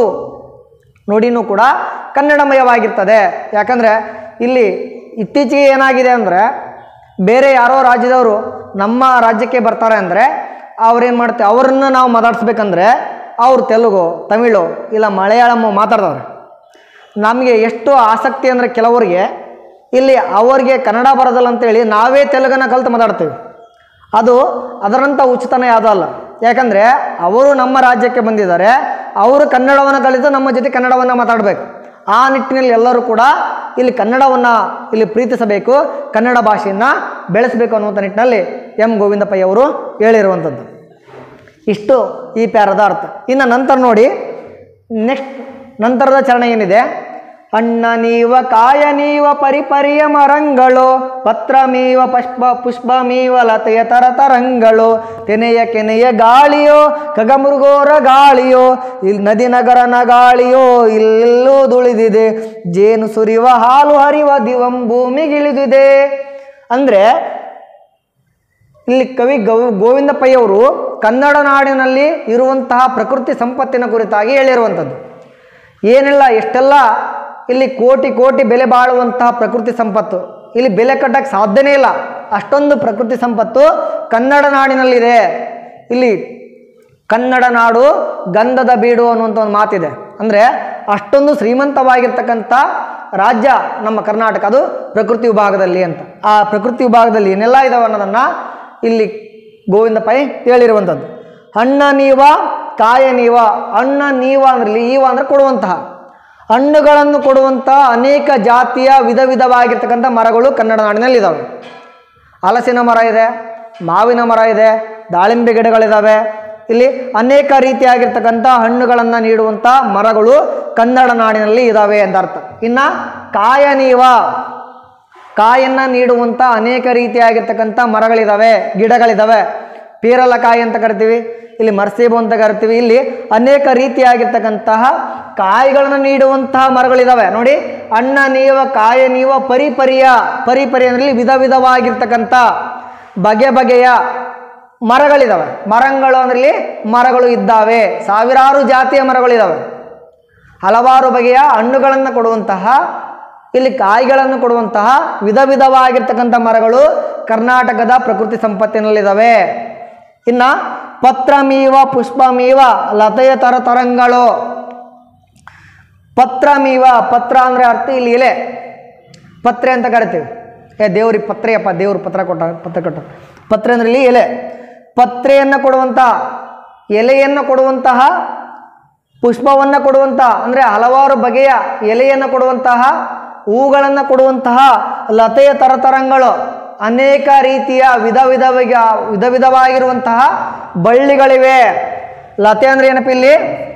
ನುಡಿನೂ ಕೂಡ ಕನ್ನಡಮಯವಾಗಿರ್ತದೆ ಯಾಕಂದರೆ ಇಲ್ಲಿ ಇತ್ತೀಚೆಗೆ ಏನಾಗಿದೆ ಅಂದರೆ ಬೇರೆ ಯಾರೋ ರಾಜ್ಯದವರು ನಮ್ಮ ರಾಜ್ಯಕ್ಕೆ ಬರ್ತಾರೆ ಅಂದರೆ ಅವ್ರೇನು ಮಾಡ್ತಾರೆ ಅವರನ್ನು ನಾವು ಮಾತಾಡಿಸ್ಬೇಕಂದ್ರೆ ಅವ್ರು ತೆಲುಗು ತಮಿಳು ಇಲ್ಲ ಮಲಯಾಳಂ ಮಾತಾಡ್ದವ್ರೆ ನಮಗೆ ಎಷ್ಟು ಆಸಕ್ತಿ ಅಂದರೆ ಕೆಲವರಿಗೆ ಇಲ್ಲಿ ಅವರಿಗೆ ಕನ್ನಡ ಬರೋದಿಲ್ಲ ಅಂತೇಳಿ ನಾವೇ ತೆಲುಗನ್ನು ಕಲಿತು ಮಾತಾಡ್ತೀವಿ ಅದು ಅದರಂಥ ಉಚಿತನೇ ಯಾವುದೂ ಅಲ್ಲ ಯಾಕಂದರೆ ಅವರು ನಮ್ಮ ರಾಜ್ಯಕ್ಕೆ ಬಂದಿದ್ದಾರೆ ಅವರು ಕನ್ನಡವನ್ನು ಕಲಿತು ನಮ್ಮ ಜೊತೆ ಕನ್ನಡವನ್ನು ಮಾತಾಡಬೇಕು ಆ ನಿಟ್ಟಿನಲ್ಲಿ ಎಲ್ಲರೂ ಕೂಡ ಇಲ್ಲಿ ಕನ್ನಡವನ್ನು ಇಲ್ಲಿ ಪ್ರೀತಿಸಬೇಕು ಕನ್ನಡ ಭಾಷೆಯನ್ನು ಬೆಳೆಸಬೇಕು ಅನ್ನುವಂಥ ನಿಟ್ಟಿನಲ್ಲಿ ಎಂ ಗೋವಿಂದಪ್ಪಯ್ಯ ಅವರು ಹೇಳಿರುವಂಥದ್ದು ಇಷ್ಟು ಈ ಪ್ಯಾರದ ಅರ್ಥ ಇನ್ನು ನಂತರ ನೋಡಿ ನೆಕ್ಸ್ಟ್ ನಂತರದ ಚರಣ ಏನಿದೆ ಅಣ್ಣ ನೀವ ಕಾಯ ನೀವ ಪರಿಪರಿಯ ಮರಂಗಳು ಪತ್ರಮೀವ ಪುಷ್ಪ ಪುಷ್ಪಮೀವ ಲತೆಯ ತರತರಂಗಳು ತೆನೆಯ ಕೆನೆಯ ಗಾಳಿಯೋ ಕಗಮೃಗೋರ ಗಾಳಿಯೋ ಇಲ್ಲಿ ನದಿ ನಗರನ ಗಾಳಿಯೋ ಇಲ್ಲೆಲ್ಲೂ ದುಳಿದಿದೆ ಜೇನು ಸುರಿಯುವ ಹಾಲು ಹರಿವ ದಿವಂ ಭೂಮಿಗಿಳಿದಿದೆ ಅಂದರೆ ಇಲ್ಲಿ ಕವಿ ಗೋ ಗೋವಿಂದ ಪೈ ಅವರು ಕನ್ನಡ ನಾಡಿನಲ್ಲಿ ಇರುವಂತಹ ಪ್ರಕೃತಿ ಸಂಪತ್ತಿನ ಕುರಿತಾಗಿ ಹೇಳಿರುವಂಥದ್ದು ಏನೆಲ್ಲ ಎಷ್ಟೆಲ್ಲ ಇಲ್ಲಿ ಕೋಟಿ ಕೋಟಿ ಬೆಲೆ ಬಾಳುವಂತಹ ಪ್ರಕೃತಿ ಸಂಪತ್ತು ಇಲ್ಲಿ ಬೆಲೆ ಕಟ್ಟಕ್ಕೆ ಸಾಧ್ಯನೇ ಇಲ್ಲ ಅಷ್ಟೊಂದು ಪ್ರಕೃತಿ ಸಂಪತ್ತು ಕನ್ನಡ ನಾಡಿನಲ್ಲಿದೆ ಇಲ್ಲಿ ಕನ್ನಡ ನಾಡು ಗಂಧದ ಬೀಡು ಅನ್ನುವಂಥ ಒಂದು ಮಾತಿದೆ ಅಂದರೆ ಅಷ್ಟೊಂದು ಶ್ರೀಮಂತವಾಗಿರ್ತಕ್ಕಂಥ ರಾಜ್ಯ ನಮ್ಮ ಕರ್ನಾಟಕ ಅದು ಪ್ರಕೃತಿ ವಿಭಾಗದಲ್ಲಿ ಅಂತ ಆ ಪ್ರಕೃತಿ ವಿಭಾಗದಲ್ಲಿ ಏನೆಲ್ಲ ಇದಾವೆ ಅನ್ನೋದನ್ನು ಇಲ್ಲಿ ಗೋವಿಂದ ಪೈ ಹೇಳಿರುವಂಥದ್ದು ಹಣ್ಣ ನೀವ ಕಾಯ ನೀವ ಹಣ್ಣ ನೀವ ಅಂದ್ರೆ ಇಲ್ಲಿ ಈವ ಅಂದ್ರೆ ಕೊಡುವಂತಹ ಹಣ್ಣುಗಳನ್ನು ಕೊಡುವಂಥ ಅನೇಕ ಜಾತಿಯ ವಿಧ ವಿಧವಾಗಿರ್ತಕ್ಕಂಥ ಮರಗಳು ಕನ್ನಡ ನಾಡಿನಲ್ಲಿದ್ದಾವೆ ಹಲಸಿನ ಮರ ಇದೆ ಮಾವಿನ ಮರ ಇದೆ ದಾಳಿಂಬೆ ಗಿಡಗಳಿದ್ದಾವೆ ಇಲ್ಲಿ ಅನೇಕ ರೀತಿಯಾಗಿರ್ತಕ್ಕಂಥ ಹಣ್ಣುಗಳನ್ನು ನೀಡುವಂಥ ಮರಗಳು ಕನ್ನಡ ನಾಡಿನಲ್ಲಿ ಇದ್ದಾವೆ ಅಂತ ಅರ್ಥ ಇನ್ನು ಕಾಯ ನೀವ ಕಾಯನ್ನು ನೀಡುವಂಥ ಅನೇಕ ರೀತಿಯಾಗಿರ್ತಕ್ಕಂಥ ಮರಗಳಿದ್ದಾವೆ ಗಿಡಗಳಿದ್ದಾವೆ ಪೀರಲಕಾಯಿ ಅಂತ ಕರಿತೀವಿ ಇಲ್ಲಿ ಮರ್ಸೇಬು ಅಂತ ಕರಿತೀವಿ ಇಲ್ಲಿ ಅನೇಕ ರೀತಿಯಾಗಿರ್ತಕ್ಕಂತಹ ಕಾಯಿಗಳನ್ನು ನೀಡುವಂತಹ ಮರಗಳಿದ್ದಾವೆ ನೋಡಿ ಅಣ್ಣ ನೀವ ಕಾಯ ನೀವ ಪರಿಪರಿಯ ಪರಿಪರಿ ಅಂದರೆ ವಿಧ ವಿಧವಾಗಿರ್ತಕ್ಕಂಥ ಬಗೆ ಬಗೆಯ ಮರಗಳಿದ್ದಾವೆ ಮರಗಳು ಅಂದ್ರೆ ಇಲ್ಲಿ ಮರಗಳು ಇದ್ದಾವೆ ಸಾವಿರಾರು ಜಾತಿಯ ಮರಗಳಿದ್ದಾವೆ ಹಲವಾರು ಬಗೆಯ ಹಣ್ಣುಗಳನ್ನು ಕೊಡುವಂತಹ ಇಲ್ಲಿ ಕಾಯಿಗಳನ್ನು ಕೊಡುವಂತಹ ವಿಧ ವಿಧವಾಗಿರ್ತಕ್ಕಂಥ ಮರಗಳು ಕರ್ನಾಟಕದ ಪ್ರಕೃತಿ ಸಂಪತ್ತಿನಲ್ಲಿದ್ದಾವೆ ಇನ್ನು ಪತ್ರಮೀವ ಪುಷ್ಪಮೀವ ಲತೆಯ ತರ ತರಂಗಳು ಪತ್ರಮೀವ ಪತ್ರ ಅಂದರೆ ಅರ್ಥ ಇಲ್ಲಿ ಎಲೆ ಪತ್ರೆ ಅಂತ ಕರಿತೀವಿ ಏ ದೇವ್ರಿಗೆ ಪತ್ರೆಯಪ್ಪ ದೇವ್ರು ಪತ್ರ ಕೊಟ್ಟ ಪತ್ರ ಕೊಟ್ಟ ಪತ್ರೆ ಅಂದ್ರೆ ಇಲ್ಲಿ ಎಲೆ ಪತ್ರೆಯನ್ನು ಕೊಡುವಂತಹ ಎಲೆಯನ್ನು ಕೊಡುವಂತಹ ಪುಷ್ಪವನ್ನು ಕೊಡುವಂತಹ ಅಂದರೆ ಹಲವಾರು ಬಗೆಯ ಎಲೆಯನ್ನು ಕೊಡುವಂತಹ ಹೂಗಳನ್ನು ಕೊಡುವಂತಹ ಲತೆಯ ತರತರಂಗಳು ಅನೇಕ ರೀತಿಯ ವಿಧ ವಿಧವಾಗಿ ವಿಧ ವಿಧವಾಗಿರುವಂತಹ ಬಳ್ಳಿಗಳಿವೆ ಲತೆ ಅಂದ್ರೆ ಏನಪ್ಪ ಇಲ್ಲಿ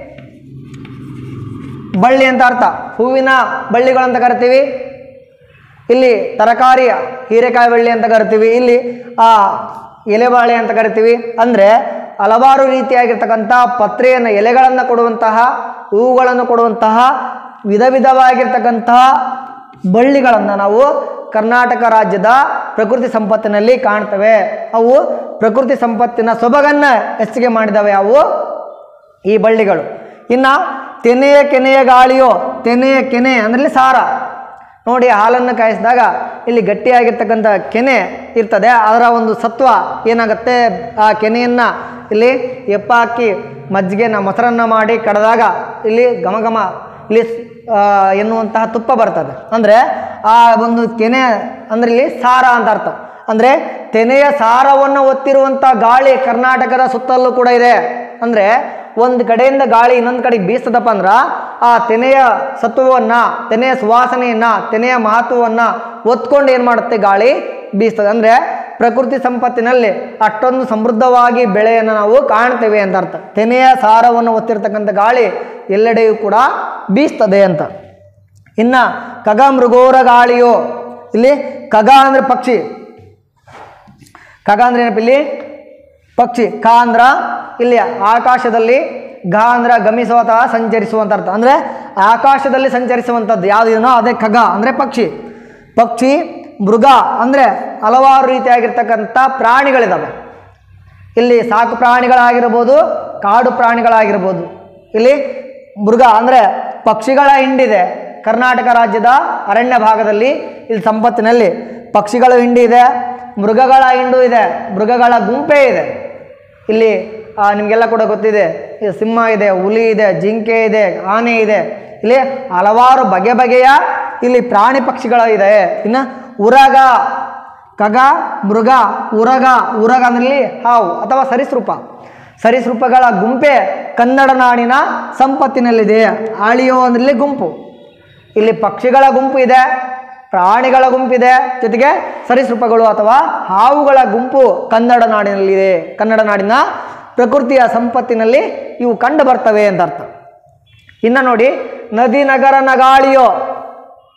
ಬಳ್ಳಿ ಅಂತ ಅರ್ಥ ಹೂವಿನ ಬಳ್ಳಿಗಳಂತ ಕರಿತೀವಿ ಇಲ್ಲಿ ತರಕಾರಿ ಹೀರೆಕಾಯಿ ಬಳ್ಳಿ ಅಂತ ಕರಿತೀವಿ ಇಲ್ಲಿ ಆ ಎಲೆಬಾಳೆ ಅಂತ ಕರಿತೀವಿ ಅಂದರೆ ಹಲವಾರು ರೀತಿಯಾಗಿರ್ತಕ್ಕಂಥ ಪತ್ರೆಯನ್ನು ಎಲೆಗಳನ್ನು ಕೊಡುವಂತಹ ಹೂಗಳನ್ನು ಕೊಡುವಂತಹ ವಿಧ ವಿಧವಾಗಿರ್ತಕ್ಕಂತಹ ಬಳ್ಳಿಗಳನ್ನು ನಾವು ಕರ್ನಾಟಕ ರಾಜ್ಯದ ಪ್ರಕೃತಿ ಸಂಪತ್ತಿನಲ್ಲಿ ಕಾಣ್ತವೆ ಅವು ಪ್ರಕೃತಿ ಸಂಪತ್ತಿನ ಸೊಬಗನ್ನು ಹೆಚ್ಚಿಗೆ ಮಾಡಿದವೆ ಅವು ಈ ಬಳ್ಳಿಗಳು ಇನ್ನು ತೆನೆಯ ಕೆನೆಯ ಗಾಳಿಯೋ ತೆನೆಯ ಕೆನೆ ಅಂದ್ರೆ ಇಲ್ಲಿ ಸಾರ ನೋಡಿ ಹಾಲನ್ನು ಕಾಯಿಸಿದಾಗ ಇಲ್ಲಿ ಗಟ್ಟಿಯಾಗಿರ್ತಕ್ಕಂಥ ಕೆನೆ ಇರ್ತದೆ ಅದರ ಒಂದು ಸತ್ವ ಏನಾಗುತ್ತೆ ಆ ಕೆನೆಯನ್ನು ಇಲ್ಲಿ ಎಪ್ಪ ಹಾಕಿ ಮಜ್ಜಿಗೆನ ಮೊಸರನ್ನು ಮಾಡಿ ಕಡ್ದಾಗ ಇಲ್ಲಿ ಘಮ ಘಮ ಇಲ್ಲಿ ಆ, ಎನ್ನುವಂತಹ ತುಪ್ಪ ಬರ್ತದೆ ಅಂದರೆ ಆ ಒಂದು ಕೆನೆ ಅಂದರೆ ಇಲ್ಲಿ ಸಾರ ಅಂತ ಅರ್ಥ ಅಂದರೆ ತೆನೆಯ ಸಾರವನ್ನು ಒತ್ತಿರುವಂಥ ಗಾಳಿ ಕರ್ನಾಟಕದ ಸುತ್ತಲೂ ಕೂಡ ಇದೆ ಅಂದರೆ ಒಂದು ಕಡೆಯಿಂದ ಗಾಳಿ ಇನ್ನೊಂದು ಕಡೆಗೆ ಬೀಸ್ತದಪ್ಪ ಅಂದ್ರೆ ಆ ತೆನೆಯ ಸತ್ವವನ್ನು ತೆನೆಯ ಸುವಾಸನೆಯನ್ನು ತೆನೆಯ ಮಹತ್ವವನ್ನು ಒತ್ಕೊಂಡು ಏನು ಮಾಡುತ್ತೆ ಗಾಳಿ ಬೀಸ್ತದೆ ಅಂದರೆ ಪ್ರಕೃತಿ ಸಂಪತ್ತಿನಲ್ಲಿ ಅಷ್ಟೊಂದು ಸಮೃದ್ಧವಾಗಿ ಬೆಳೆಯನ್ನು ನಾವು ಕಾಣ್ತೇವೆ ಅಂತ ಅರ್ಥ ತೆನೆಯ ಸಾರವನ್ನು ಒತ್ತಿರ್ತಕ್ಕಂಥ ಗಾಳಿ ಎಲ್ಲೆಡೆಯೂ ಕೂಡ ಬೀಸ್ತದೆ ಅಂತ ಇನ್ನು ಖಗ ಮೃಗೋರ ಗಾಳಿಯೋ ಇಲ್ಲಿ ಖಗ ಅಂದರೆ ಪಕ್ಷಿ ಖಗ ಅಂದ್ರೆ ಏನಪ್ಪ ಇಲ್ಲಿ ಪಕ್ಷಿ ಖ ಅಂದ್ರ ಇಲ್ಲಿ ಆಕಾಶದಲ್ಲಿ ಘ ಅಂದ್ರ ಗಮಿಸುವಂತಹ ಸಂಚರಿಸುವಂತ ಅರ್ಥ ಅಂದರೆ ಆಕಾಶದಲ್ಲಿ ಸಂಚರಿಸುವಂಥದ್ದು ಯಾವುದೇನೋ ಅದೇ ಖಗ ಅಂದರೆ ಪಕ್ಷಿ ಪಕ್ಷಿ ಮೃಗ ಅಂದರೆ ಹಲವಾರು ರೀತಿಯಾಗಿರ್ತಕ್ಕಂಥ ಪ್ರಾಣಿಗಳಿದ್ದಾವೆ ಇಲ್ಲಿ ಸಾಕು ಪ್ರಾಣಿಗಳಾಗಿರ್ಬೋದು ಕಾಡು ಪ್ರಾಣಿಗಳಾಗಿರ್ಬೋದು ಇಲ್ಲಿ ಮೃಗ ಅಂದರೆ ಪಕ್ಷಿಗಳ ಹಿಂಡಿದೆ ಕರ್ನಾಟಕ ರಾಜ್ಯದ ಅರಣ್ಯ ಭಾಗದಲ್ಲಿ ಇಲ್ಲಿ ಸಂಪತ್ತಿನಲ್ಲಿ ಪಕ್ಷಿಗಳ ಹಿಂಡಿ ಇದೆ ಮೃಗಗಳ ಹಿಂಡು ಇದೆ ಮೃಗಗಳ ಗುಂಪೇ ಇದೆ ಇಲ್ಲಿ ಆ, ನಿಮಗೆಲ್ಲ ಕೂಡ ಗೊತ್ತಿದೆ ಈ ಸಿಂಹ ಇದೆ ಹುಲಿ ಇದೆ ಜಿಂಕೆ ಇದೆ ಆನೆ ಇದೆ ಇಲ್ಲಿ ಹಲವಾರು ಬಗೆ ಬಗೆಯ ಇಲ್ಲಿ ಪ್ರಾಣಿ ಪಕ್ಷಿಗಳ ಇದೆ ಇನ್ನು ಉರಗ ಖಗ ಮೃಗ ಉರಗ ಉರಗ ಅಂದ್ರೆ ಇಲ್ಲಿ ಹಾವು ಅಥವಾ ಸರೀಸೃಪ ಸರೀಸೃಪಗಳ ಗುಂಪೆ ಕನ್ನಡ ನಾಡಿನ ಸಂಪತ್ತಿನಲ್ಲಿದೆ ಆಳಿಯೋ ಅಂದ್ರೆ ಇಲ್ಲಿ ಗುಂಪು ಇಲ್ಲಿ ಪಕ್ಷಿಗಳ ಗುಂಪು ಇದೆ ಪ್ರಾಣಿಗಳ ಗುಂಪಿದೆ ಜೊತೆಗೆ ಸರೀಸೃಪಗಳು ಅಥವಾ ಹಾವುಗಳ ಗುಂಪು ಕನ್ನಡ ನಾಡಿನಲ್ಲಿದೆ ಕನ್ನಡ ನಾಡಿನ ಪ್ರಕೃತಿಯ ಸಂಪತ್ತಿನಲ್ಲಿ ಇವು ಕಂಡು ಬರ್ತವೆ ಅಂತ ಅರ್ಥ ಇನ್ನು ನೋಡಿ ನದಿ ನಗರ ನಗಾಳಿಯೋ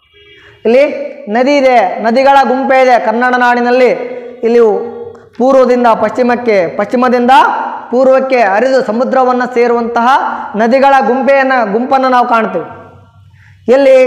ಇಲ್ಲಿ ನದಿ ಇದೆ ನದಿಗಳ ಗುಂಪೆ ಇದೆ ಕನ್ನಡ ನಾಡಿನಲ್ಲಿ ಇಲ್ಲಿ ಪೂರ್ವದಿಂದ ಪಶ್ಚಿಮಕ್ಕೆ ಪಶ್ಚಿಮದಿಂದ ಪೂರ್ವಕ್ಕೆ ಹರಿದು ಸಮುದ್ರವನ್ನು ಸೇರುವಂತಹ ನದಿಗಳ ಗುಂಪೆಯನ್ನು ಗುಂಪನ್ನು ನಾವು ಕಾಣ್ತೀವಿ ಎಲ್ಲಿ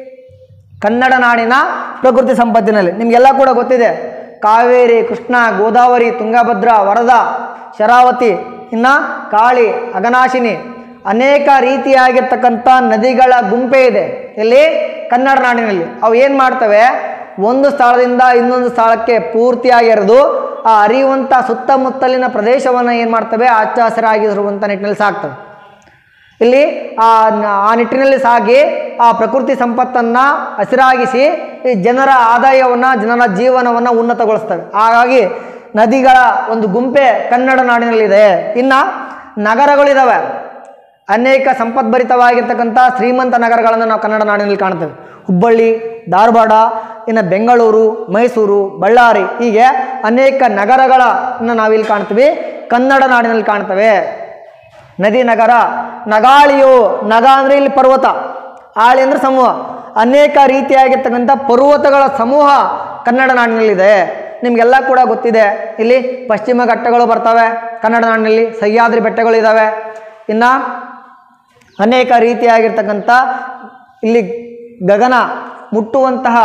ಕನ್ನಡ ನಾಡಿನ ಪ್ರಕೃತಿ ಸಂಪತ್ತಿನಲ್ಲಿ ನಿಮಗೆಲ್ಲ ಕೂಡ ಗೊತ್ತಿದೆ ಕಾವೇರಿ ಕೃಷ್ಣ ಗೋದಾವರಿ ತುಂಗಭದ್ರಾ ವರದಾ ಶರಾವತಿ ಇನ್ನು ಕಾಳಿ ಅಗನಾಶಿನಿ ಅನೇಕ ರೀತಿಯಾಗಿರ್ತಕ್ಕಂಥ ನದಿಗಳ ಗುಂಪೆ ಇದೆ ಇಲ್ಲಿ ಕನ್ನಡ ನಾಡಿನಲ್ಲಿ ಅವು ಏನು ಮಾಡ್ತವೆ ಒಂದು ಸ್ಥಳದಿಂದ ಇನ್ನೊಂದು ಸ್ಥಳಕ್ಕೆ ಪೂರ್ತಿಯಾಗಿ ಹರಿದು ಆ ಹರಿಯುವಂಥ ಸುತ್ತಮುತ್ತಲಿನ ಪ್ರದೇಶವನ್ನು ಏನು ಮಾಡ್ತವೆ ಹಚ್ಚ ಹಸಿರಾಗಿರುವಂಥ ನಿಟ್ಟಿನಲ್ಲಿ ಸಾಕ್ತವೆ ಇಲ್ಲಿ ಆ ನ- ಆ ನಿಟ್ಟಿನಲ್ಲಿ ಸಾಗಿ ಆ ಪ್ರಕೃತಿ ಸಂಪತ್ತನ್ನು ಹಸಿರಾಗಿಸಿ ಈ ಜನರ ಆದಾಯವನ್ನು ಜನರ ಜೀವನವನ್ನು ಉನ್ನತಗೊಳಿಸ್ತವೆ ಹಾಗಾಗಿ ನದಿಗಳ ಒಂದು ಗುಂಪೆ ಕನ್ನಡ ನಾಡಿನಲ್ಲಿದೆ ಇನ್ನು ನಗರಗಳಿದ್ದಾವೆ ಅನೇಕ ಸಂಪದ್ಭರಿತವಾಗಿರ್ತಕ್ಕಂಥ ಶ್ರೀಮಂತ ನಗರಗಳನ್ನು ನಾವು ಕನ್ನಡ ನಾಡಿನಲ್ಲಿ ಕಾಣ್ತೇವೆ ಹುಬ್ಬಳ್ಳಿ ಧಾರವಾಡ ಇನ್ನು ಬೆಂಗಳೂರು ಮೈಸೂರು ಬಳ್ಳಾರಿ ಹೀಗೆ ಅನೇಕ ನಗರಗಳನ್ನು ನಾವಿಲ್ಲಿ ಕಾಣ್ತೀವಿ ಕನ್ನಡ ನಾಡಿನಲ್ಲಿ ಕಾಣ್ತವೆ ನದಿ ನಗರ ನಗಾಳಿಯು ನಗ ಅಂದರೆ ಇಲ್ಲಿ ಪರ್ವತ ಆಳಿ ಅಂದರೆ ಸಮೂಹ ಅನೇಕ ರೀತಿಯಾಗಿರ್ತಕ್ಕಂಥ ಪರ್ವತಗಳ ಸಮೂಹ ಕನ್ನಡ ನಾಡಿನಲ್ಲಿದೆ ನಿಮಗೆಲ್ಲ ಕೂಡ ಗೊತ್ತಿದೆ ಇಲ್ಲಿ ಪಶ್ಚಿಮ ಘಟ್ಟಗಳು ಬರ್ತವೆ ಕನ್ನಡ ನಾಡಿನಲ್ಲಿ ಸಹ್ಯಾದ್ರಿ ಬೆಟ್ಟಗಳಿದ್ದಾವೆ ಇನ್ನು ಅನೇಕ ರೀತಿಯಾಗಿರ್ತಕ್ಕಂಥ ಇಲ್ಲಿ ಗಗನ ಮುಟ್ಟುವಂತಹ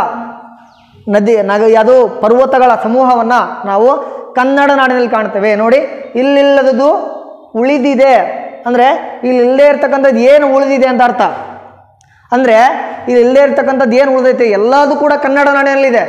ನದಿ ನಗ ಅದು ಪರ್ವತಗಳ ಸಮೂಹವನ್ನು ನಾವು ಕನ್ನಡ ನಾಡಿನಲ್ಲಿ ಕಾಣ್ತೇವೆ ನೋಡಿ ಇಲ್ಲಿಲ್ಲದದು ಉಳಿದಿದೆ ಅಂದರೆ ಇಲ್ಲಿ ಇಲ್ಲದೆ ಇರ್ತಕ್ಕಂಥದ್ದು ಏನು ಉಳಿದಿದೆ ಅಂತ ಅರ್ಥ ಅಂದರೆ ಇಲ್ಲಿ ಇಲ್ಲದೆ ಇರ್ತಕ್ಕಂಥದ್ದು ಏನು ಉಳಿದೈತೆ ಎಲ್ಲದೂ ಕೂಡ ಕನ್ನಡ ನಾಡಿನಲ್ಲಿದೆ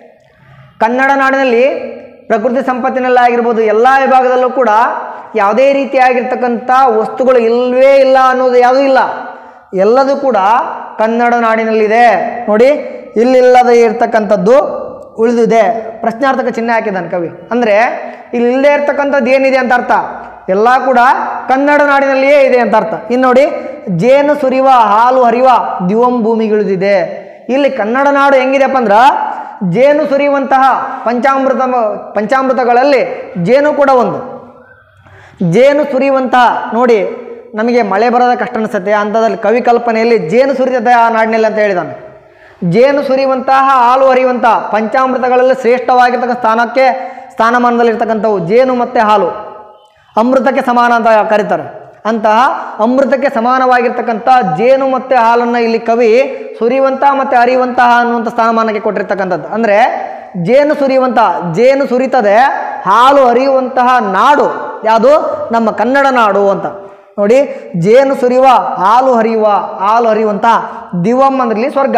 ಕನ್ನಡ ನಾಡಿನಲ್ಲಿ ಪ್ರಕೃತಿ ಸಂಪತ್ತಿನಲ್ಲಾಗಿರ್ಬೋದು ಎಲ್ಲ ವಿಭಾಗದಲ್ಲೂ ಕೂಡ ಯಾವುದೇ ರೀತಿಯಾಗಿರ್ತಕ್ಕಂಥ ವಸ್ತುಗಳು ಇಲ್ಲವೇ ಇಲ್ಲ ಅನ್ನೋದು ಯಾವುದೂ ಇಲ್ಲ ಎಲ್ಲದೂ ಕೂಡ ಕನ್ನಡ ನಾಡಿನಲ್ಲಿದೆ ನೋಡಿ ಇಲ್ಲಿಲ್ಲದೆ ಇರ್ತಕ್ಕಂಥದ್ದು ಉಳಿದಿದೆ ಪ್ರಶ್ನಾರ್ಥಕ ಚಿಹ್ನೆ ಹಾಕಿದ್ದಾನೆ ಕವಿ ಅಂದರೆ ಇಲ್ಲಿ ಇಲ್ಲದೆ ಇರ್ತಕ್ಕಂಥದ್ದು ಏನಿದೆ ಅಂತ ಅರ್ಥ ಎಲ್ಲ ಕೂಡ ಕನ್ನಡ ನಾಡಿನಲ್ಲಿಯೇ ಇದೆ ಅಂತ ಅರ್ಥ ಇನ್ನು ನೋಡಿ ಜೇನು ಸುರಿಯುವ ಹಾಲು ಹರಿಯುವ ದಿವಂ ಭೂಮಿಗಳಿದಿದೆ ಇಲ್ಲಿ ಕನ್ನಡ ನಾಡು ಹೆಂಗಿದೆಪ್ಪ ಅಂದ್ರೆ ಜೇನು ಸುರಿಯುವಂತಹ ಪಂಚಾಮೃತ ಪಂಚಾಮೃತಗಳಲ್ಲಿ ಜೇನು ಕೂಡ ಒಂದು ಜೇನು ಸುರಿಯುವಂತಹ ನೋಡಿ ನಮಗೆ ಮಳೆ ಬರೋದ ಕಷ್ಟ ಅನಿಸುತ್ತೆ ಅಂಥದ್ರಲ್ಲಿ ಕವಿ ಕಲ್ಪನೆಯಲ್ಲಿ ಜೇನು ಸುರಿತದೆ ಆ ನಾಡಿನಲ್ಲಿ ಅಂತ ಹೇಳಿದಾನೆ ಜೇನು ಸುರಿಯುವಂತಹ ಹಾಲು ಹರಿಯುವಂತಹ ಪಂಚಾಮೃತಗಳಲ್ಲಿ ಶ್ರೇಷ್ಠವಾಗಿರ್ತಕ್ಕಂಥ ಸ್ಥಾನಕ್ಕೆ ಸ್ಥಾನಮಾನದಲ್ಲಿರ್ತಕ್ಕಂಥವು ಜೇನು ಮತ್ತು ಹಾಲು ಅಮೃತಕ್ಕೆ ಸಮಾನ ಅಂತ ಕರೀತಾರೆ ಅಂತಹ ಅಮೃತಕ್ಕೆ ಸಮಾನವಾಗಿರ್ತಕ್ಕಂಥ ಜೇನು ಮತ್ತು ಹಾಲನ್ನು ಇಲ್ಲಿ ಕವಿ ಸುರಿಯುವಂತಹ ಮತ್ತು ಹರಿಯುವಂತಹ ಅನ್ನುವಂಥ ಸ್ಥಾನಮಾನಕ್ಕೆ ಕೊಟ್ಟಿರ್ತಕ್ಕಂಥದ್ದು ಅಂದರೆ ಜೇನು ಸುರಿಯುವಂತಹ ಜೇನು ಸುರಿತದೆ ಹಾಲು ಹರಿಯುವಂತಹ ನಾಡು ಯಾವುದು ನಮ್ಮ ಕನ್ನಡ ನಾಡು ಅಂತ ನೋಡಿ ಜೇನು ಸುರಿಯುವ ಹಾಲು ಹರಿಯುವ ಹಾಲು ಹರಿಯುವಂತಹ ದಿವಂ ಅಂದ್ರೆ ಇಲ್ಲಿ ಸ್ವರ್ಗ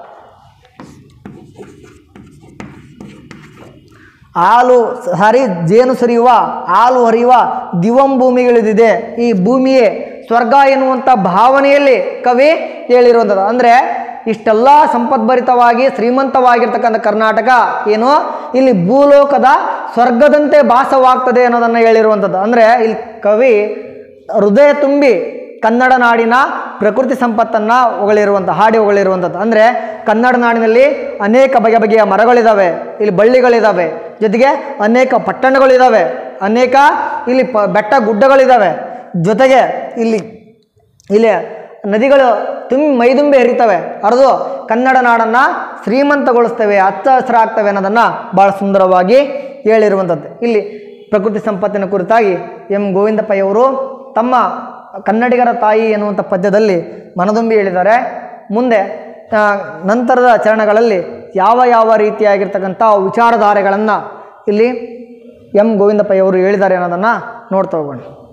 ಹಾಲು ಸ- ಹರಿ ಜೇನು ಸುರಿಯುವ ಹಾಲು ಹರಿಯುವ ದಿವಂ ಭೂಮಿಗಳಿದಿದೆ ಈ ಭೂಮಿಯೇ ಸ್ವರ್ಗ ಎನ್ನುವಂಥ ಭಾವನೆಯಲ್ಲಿ ಕವಿ ಹೇಳಿರುವಂಥದ್ದು ಅಂದರೆ ಇಷ್ಟೆಲ್ಲ ಸಂಪದ್ಭರಿತವಾಗಿ ಶ್ರೀಮಂತವಾಗಿರ್ತಕ್ಕಂಥ ಕರ್ನಾಟಕ ಏನು ಇಲ್ಲಿ ಭೂಲೋಕದ ಸ್ವರ್ಗದಂತೆ ಭಾಸವಾಗ್ತದೆ ಅನ್ನೋದನ್ನು ಹೇಳಿರುವಂಥದ್ದು ಅಂದರೆ ಇಲ್ಲಿ ಕವಿ ಹೃದಯ ತುಂಬಿ ಕನ್ನಡ ನಾಡಿನ ಪ್ರಕೃತಿ ಸಂಪತ್ತನ್ನು ಹೊಗಳಿರುವಂಥ ಹಾಡಿ ಹೊಗಳಿರುವಂಥದ್ದು ಅಂದರೆ ಕನ್ನಡ ನಾಡಿನಲ್ಲಿ ಅನೇಕ ಬಗೆ ಬಗೆಯ ಮರಗಳಿದ್ದಾವೆ ಇಲ್ಲಿ ಬಳ್ಳಿಗಳಿದ್ದಾವೆ ಜೊತೆಗೆ ಅನೇಕ ಪಟ್ಟಣಗಳಿದ್ದಾವೆ ಅನೇಕ ಇಲ್ಲಿ ಪ ಬೆಟ್ಟ ಗುಡ್ಡಗಳಿದ್ದಾವೆ ಜೊತೆಗೆ ಇಲ್ಲಿ ಇಲ್ಲಿ ನದಿಗಳು ತುಂಬಿ ಮೈದುಂಬಿ ಹರಿತವೆ ಹರಿದು ಕನ್ನಡ ನಾಡನ್ನು ಶ್ರೀಮಂತಗೊಳಿಸ್ತವೆ ಹಚ್ಚ ಹಸಿರಾಗ್ತವೆ ಅನ್ನೋದನ್ನು ಭಾಳ ಸುಂದರವಾಗಿ ಹೇಳಿರುವಂಥದ್ದು ಇಲ್ಲಿ ಪ್ರಕೃತಿ ಸಂಪತ್ತಿನ ಕುರಿತಾಗಿ ಎಂ ಗೋವಿಂದ ಪೈ ಅವರು ತಮ್ಮ ಕನ್ನಡಿಗರ ತಾಯಿ ಎನ್ನುವಂಥ ಪದ್ಯದಲ್ಲಿ ಮನದುಂಬಿ ಹೇಳಿದ್ದಾರೆ ಮುಂದೆ ಆ, ನಂತರದ ಚರಣಗಳಲ್ಲಿ ಯಾವ ಯಾವ ರೀತಿಯಾಗಿರ್ತಕ್ಕಂಥ ವಿಚಾರಧಾರೆಗಳನ್ನು ಇಲ್ಲಿ ಎಂ ಗೋವಿಂದ ಪೈ ಅವರು ಹೇಳಿದ್ದಾರೆ ಅನ್ನೋದನ್ನು ನೋಡ್ತಾ ಹೋಗೋಣ